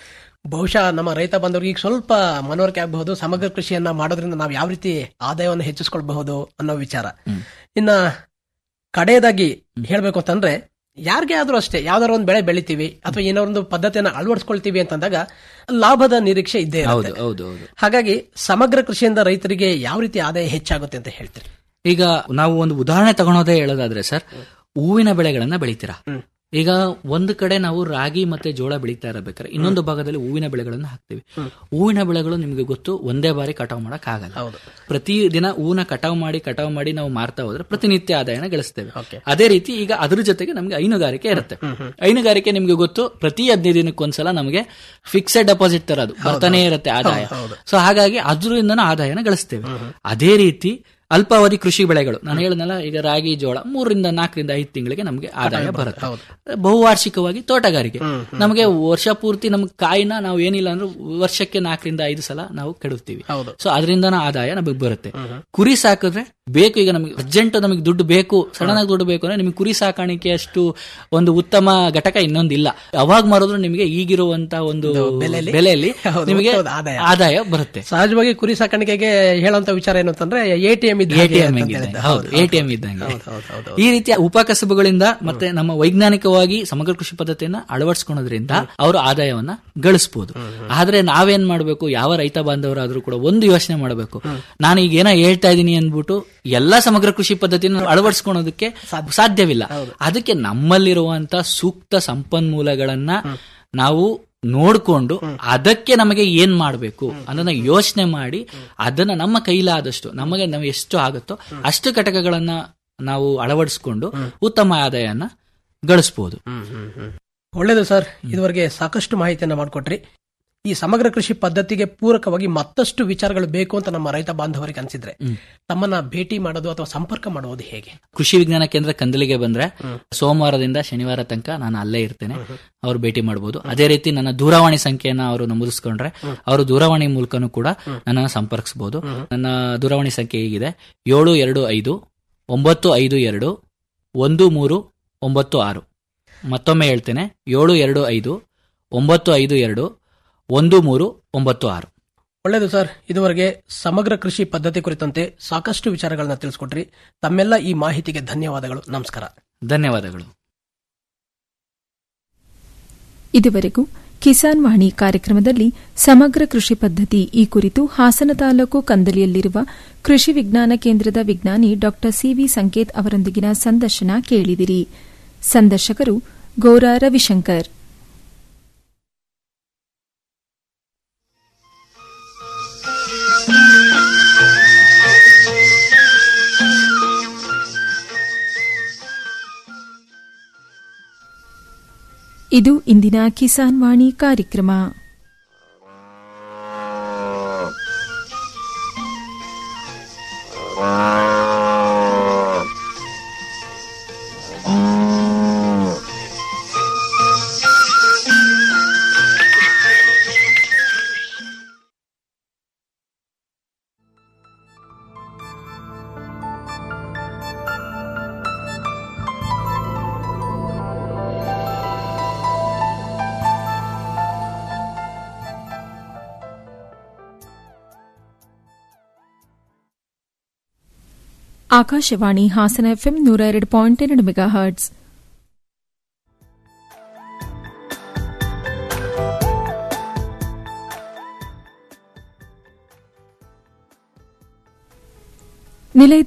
ಬಹುಶಃ ನಮ್ಮ ರೈತ ಬಂದವರಿಗೆ ಈಗ ಸ್ವಲ್ಪ ಮನವರಿಕೆ ಆಗಬಹುದು ಸಮಗ್ರ ಕೃಷಿಯನ್ನ ಮಾಡೋದ್ರಿಂದ ನಾವು ಯಾವ ರೀತಿ ಆದಾಯವನ್ನು ಹೆಚ್ಚಿಸ್ಕೊಳ್ಬಹುದು ಅನ್ನೋ ವಿಚಾರ ಇನ್ನ ಕಡೆಯದಾಗಿ ಹೇಳ್ಬೇಕು ಅಂತಂದ್ರೆ ಯಾರಿಗೆ ಆದ್ರೂ ಅಷ್ಟೇ ಯಾವ್ದಾರ ಒಂದು ಬೆಳೆ ಬೆಳಿತೀವಿ ಅಥವಾ ಏನೋ ಒಂದು ಪದ್ಧತಿಯನ್ನ ಅಳವಡಿಸ್ಕೊಳ್ತೀವಿ ಅಂತಂದಾಗ ಲಾಭದ ನಿರೀಕ್ಷೆ ಇದ್ದೇ ಹೌದು ಇರುತ್ತೆ ಹೌದು ಹೌದು ಹಾಗಾಗಿ ಸಮಗ್ರ ಕೃಷಿಯಿಂದ ರೈತರಿಗೆ ಯಾವ ರೀತಿ ಆದಾಯ ಹೆಚ್ಚಾಗುತ್ತೆ ಅಂತ ಹೇಳ್ತೀರಿ ಈಗ ನಾವು ಒಂದು ಉದಾಹರಣೆ ತಗೊಳೋದೇ ಹೇಳೋದಾದ್ರೆ ಸರ್ ಹೂವಿನ ಬೆಳೆಗಳನ್ನ ಬೆಳಿತೀರಾ ಈಗ ಒಂದು ಕಡೆ ನಾವು ರಾಗಿ ಮತ್ತೆ ಜೋಳ ಬೆಳೀತಾ ಇರಬೇಕಾದ್ರೆ ಇನ್ನೊಂದು ಭಾಗದಲ್ಲಿ ಹೂವಿನ ಬೆಳೆಗಳನ್ನ ಹಾಕ್ತಿವಿ ಹೂವಿನ ಬೆಳೆಗಳು ನಿಮಗೆ ಗೊತ್ತು ಒಂದೇ ಬಾರಿ ಕಟಾವು ಮಾಡಕ್ ಆಗಲ್ಲ ಪ್ರತಿ ದಿನ ಹೂವನ್ನ ಕಟಾವು ಮಾಡಿ ಕಟಾವು ಮಾಡಿ ನಾವು ಮಾರ್ತಾ ಹೋದ್ರೆ ಪ್ರತಿನಿತ್ಯ ಆದಾಯನ ಗಳಿಸ್ತೇವೆ ಅದೇ ರೀತಿ ಈಗ ಅದ್ರ ಜೊತೆಗೆ ನಮ್ಗೆ ಹೈನುಗಾರಿಕೆ ಇರುತ್ತೆ ಹೈನುಗಾರಿಕೆ ನಿಮ್ಗೆ ಗೊತ್ತು ಪ್ರತಿ ಹದಿನೈದು ದಿನಕ್ಕೊಂದ್ಸಲ ನಮಗೆ ಫಿಕ್ಸೆಡ್ ಡೆಪಾಸಿಟ್ ತರ ಅದು ಬರ್ತಾನೆ ಇರುತ್ತೆ ಆದಾಯ ಸೊ ಹಾಗಾಗಿ ಅದರಿಂದ ಆದಾಯನ ಗಳಿಸ್ತೇವೆ ಅದೇ ರೀತಿ ಅಲ್ಪಾವಧಿ ಕೃಷಿ ಬೆಳೆಗಳು ನಾನು ಹೇಳಿದ್ನಲ್ಲ ಈಗ ರಾಗಿ ಜೋಳ ಮೂರರಿಂದ ನಾಲ್ಕರಿಂದ ಐದು ತಿಂಗಳಿಗೆ ನಮಗೆ ಆದಾಯ ಬರುತ್ತೆ ಬಹುವಾರ್ಷಿಕವಾಗಿ ತೋಟಗಾರಿಕೆ ನಮಗೆ ವರ್ಷ ಪೂರ್ತಿ ನಮ್ಗೆ ಕಾಯಿನ ನಾವು ಏನಿಲ್ಲ ಅಂದ್ರೆ ವರ್ಷಕ್ಕೆ ನಾಲ್ಕರಿಂದ ಐದು ಸಲ ನಾವು ಕೆಡುತ್ತೀವಿ ಸೊ ಅದರಿಂದ ಆದಾಯ ನಮಗೆ ಬರುತ್ತೆ ಕುರಿ ಸಾಕಿದ್ರೆ ಬೇಕು ಈಗ ನಮಗೆ ಅರ್ಜೆಂಟ್ ನಮಗೆ ದುಡ್ಡು ಬೇಕು ಸಡನ್ ಆಗಿ ದುಡ್ಡು ಬೇಕು ಅಂದ್ರೆ ನಿಮಗೆ ಕುರಿ ಸಾಕಾಣಿಕೆ ಅಷ್ಟು ಒಂದು ಉತ್ತಮ ಘಟಕ ಇನ್ನೊಂದಿಲ್ಲ ಅವಾಗ ಮಾರಿದ್ರು ನಿಮಗೆ ಈಗಿರುವಂತ ಒಂದು ಬೆಲೆಯಲ್ಲಿ? ಬೆಲೆಯಲ್ಲಿ ಹೌದು, ನಿಮಗೆ ಉತ್ತಮವಾದ ಆದಾಯ. ಆದಾಯ ಬರುತ್ತೆ ಸಹಜವಾಗಿ ಕುರಿ ಸಾಕಾಣಿಕೆಗೆ ಹೇಳುವಂತ ವಿಚಾರ ಏನು ಅಂತಂದ್ರೆ ಎಟಿಎಂ ಎಟಿಎಂ ಹೌದು ಎಟಿಎಂ ಇದ್ದಂಗೆ ಈ ರೀತಿಯ ಉಪಕಸಬುಗಳಿಂದ ಮತ್ತೆ ನಮ್ಮ ವೈಜ್ಞಾನಿಕವಾಗಿ ಸಮಗ್ರ ಕೃಷಿ ಪದ್ಧತಿಯನ್ನ ಅಳವಡಿಸ್ಕೊಳೋದ್ರಿಂದ ಅವರು ಆದಾಯವನ್ನ ಗಳಿಸಬಹುದು ಆದ್ರೆ ನಾವೇನ್ ಮಾಡಬೇಕು ಯಾವ ರೈತ ಬಾಂಧವರಾದ್ರೂ ಕೂಡ ಒಂದು ಯೋಚನೆ ಮಾಡಬೇಕು ನಾನು ಈಗ ಏನೋ ಹೇಳ್ತಾ ಇದ್ದೀನಿ ಅಂದ್ಬಿಟ್ಟು ಎಲ್ಲಾ ಸಮಗ್ರ ಕೃಷಿ ಪದ್ಧತಿಯನ್ನು ಅಳವಡಿಸ್ಕೊಳೋದಕ್ಕೆ ಸಾಧ್ಯವಿಲ್ಲ ಅದಕ್ಕೆ ನಮ್ಮಲ್ಲಿರುವಂತ ಸೂಕ್ತ ಸಂಪನ್ಮೂಲಗಳನ್ನ ನಾವು ನೋಡ್ಕೊಂಡು ಅದಕ್ಕೆ ನಮಗೆ ಏನ್ ಮಾಡಬೇಕು ಅದನ್ನ ಯೋಚನೆ ಮಾಡಿ ಅದನ್ನ ನಮ್ಮ ಕೈಲಾದಷ್ಟು ನಮಗೆ ನಾವು ಎಷ್ಟು ಆಗುತ್ತೋ ಅಷ್ಟು ಘಟಕಗಳನ್ನ ನಾವು ಅಳವಡಿಸ್ಕೊಂಡು ಉತ್ತಮ ಆದಾಯನ ಗಳಿಸಬಹುದು ಒಳ್ಳೇದು ಸರ್ ಇದುವರೆಗೆ ಸಾಕಷ್ಟು ಮಾಹಿತಿಯನ್ನ ಮಾಡಿಕೊಟ್ರಿ ಈ ಸಮಗ್ರ ಕೃಷಿ ಪದ್ಧತಿಗೆ ಪೂರಕವಾಗಿ ಮತ್ತಷ್ಟು ವಿಚಾರಗಳು ಬೇಕು ಅಂತ ನಮ್ಮ ರೈತ ಬಾಂಧವರಿಗೆ ಅನ್ಸಿದ್ರೆ ತಮ್ಮನ್ನ ಭೇಟಿ ಮಾಡೋದು ಅಥವಾ ಸಂಪರ್ಕ ಮಾಡುವುದು ಹೇಗೆ ಕೃಷಿ ವಿಜ್ಞಾನ ಕೇಂದ್ರ ಕಂದಲಿಗೆ ಬಂದ್ರೆ ಸೋಮವಾರದಿಂದ ಶನಿವಾರ ತನಕ ನಾನು ಅಲ್ಲೇ ಇರ್ತೇನೆ ಅವ್ರು ಭೇಟಿ ಮಾಡಬಹುದು ಅದೇ ರೀತಿ ನನ್ನ ದೂರವಾಣಿ ಸಂಖ್ಯೆಯನ್ನ ಅವರು ನಮೂದಿಸ್ಕೊಂಡ್ರೆ ಅವರು ದೂರವಾಣಿ ಮೂಲಕನೂ ಕೂಡ ನನ್ನನ್ನು ಸಂಪರ್ಕಿಸಬಹುದು ನನ್ನ ದೂರವಾಣಿ ಸಂಖ್ಯೆ ಹೀಗಿದೆ ಏಳು ಎರಡು ಐದು ಒಂಬತ್ತು ಐದು ಎರಡು ಒಂದು ಮೂರು ಒಂಬತ್ತು ಆರು ಮತ್ತೊಮ್ಮೆ ಹೇಳ್ತೇನೆ ಏಳು ಎರಡು ಐದು ಒಂಬತ್ತು ಐದು ಎರಡು ಒಂದು ಮೂರು ಒಂಬತ್ತು ಆರು ಒಳ್ಳೇದು ಸರ್ ಇದುವರೆಗೆ ಸಮಗ್ರ ಕೃಷಿ ಪದ್ಧತಿ ಕುರಿತಂತೆ ಸಾಕಷ್ಟು ವಿಚಾರಗಳನ್ನ ತಿಳಿಸ್ಕೊಟ್ರಿ ತಮ್ಮೆಲ್ಲ ಈ ಮಾಹಿತಿಗೆ ಧನ್ಯವಾದಗಳು ನಮಸ್ಕಾರ ಧನ್ಯವಾದಗಳು ಇದುವರೆಗೂ ಕಿಸಾನ್ ವಾಣಿ ಕಾರ್ಯಕ್ರಮದಲ್ಲಿ ಸಮಗ್ರ ಕೃಷಿ ಪದ್ಧತಿ ಈ ಕುರಿತು ಹಾಸನ ತಾಲೂಕು ಕಂದಲಿಯಲ್ಲಿರುವ ಕೃಷಿ ವಿಜ್ಞಾನ ಕೇಂದ್ರದ ವಿಜ್ಞಾನಿ ಡಾ ಸಿವಿ ಸಂಕೇತ್ ಅವರೊಂದಿಗಿನ ಸಂದರ್ಶನ ಕೇಳಿದಿರಿ ಸಂದರ್ಶಕರು ಗೌರ ರವಿಶಂಕರ್ ಇದು ಇಂದಿನ ಕಿಸಾನ್ ವಾಣಿ ಕಾರ್ಯಕ್ರಮ ಆಕಾಶವಾಣಿ ಹಾಸನ ಎಫ್ಎಂ ನೂರ ಎರಡು ಪಾಯಿಂಟ್ ಎರಡು ಮೆಗಾ ಹರ್ಟ್ಸ್ ನಿಲಯದ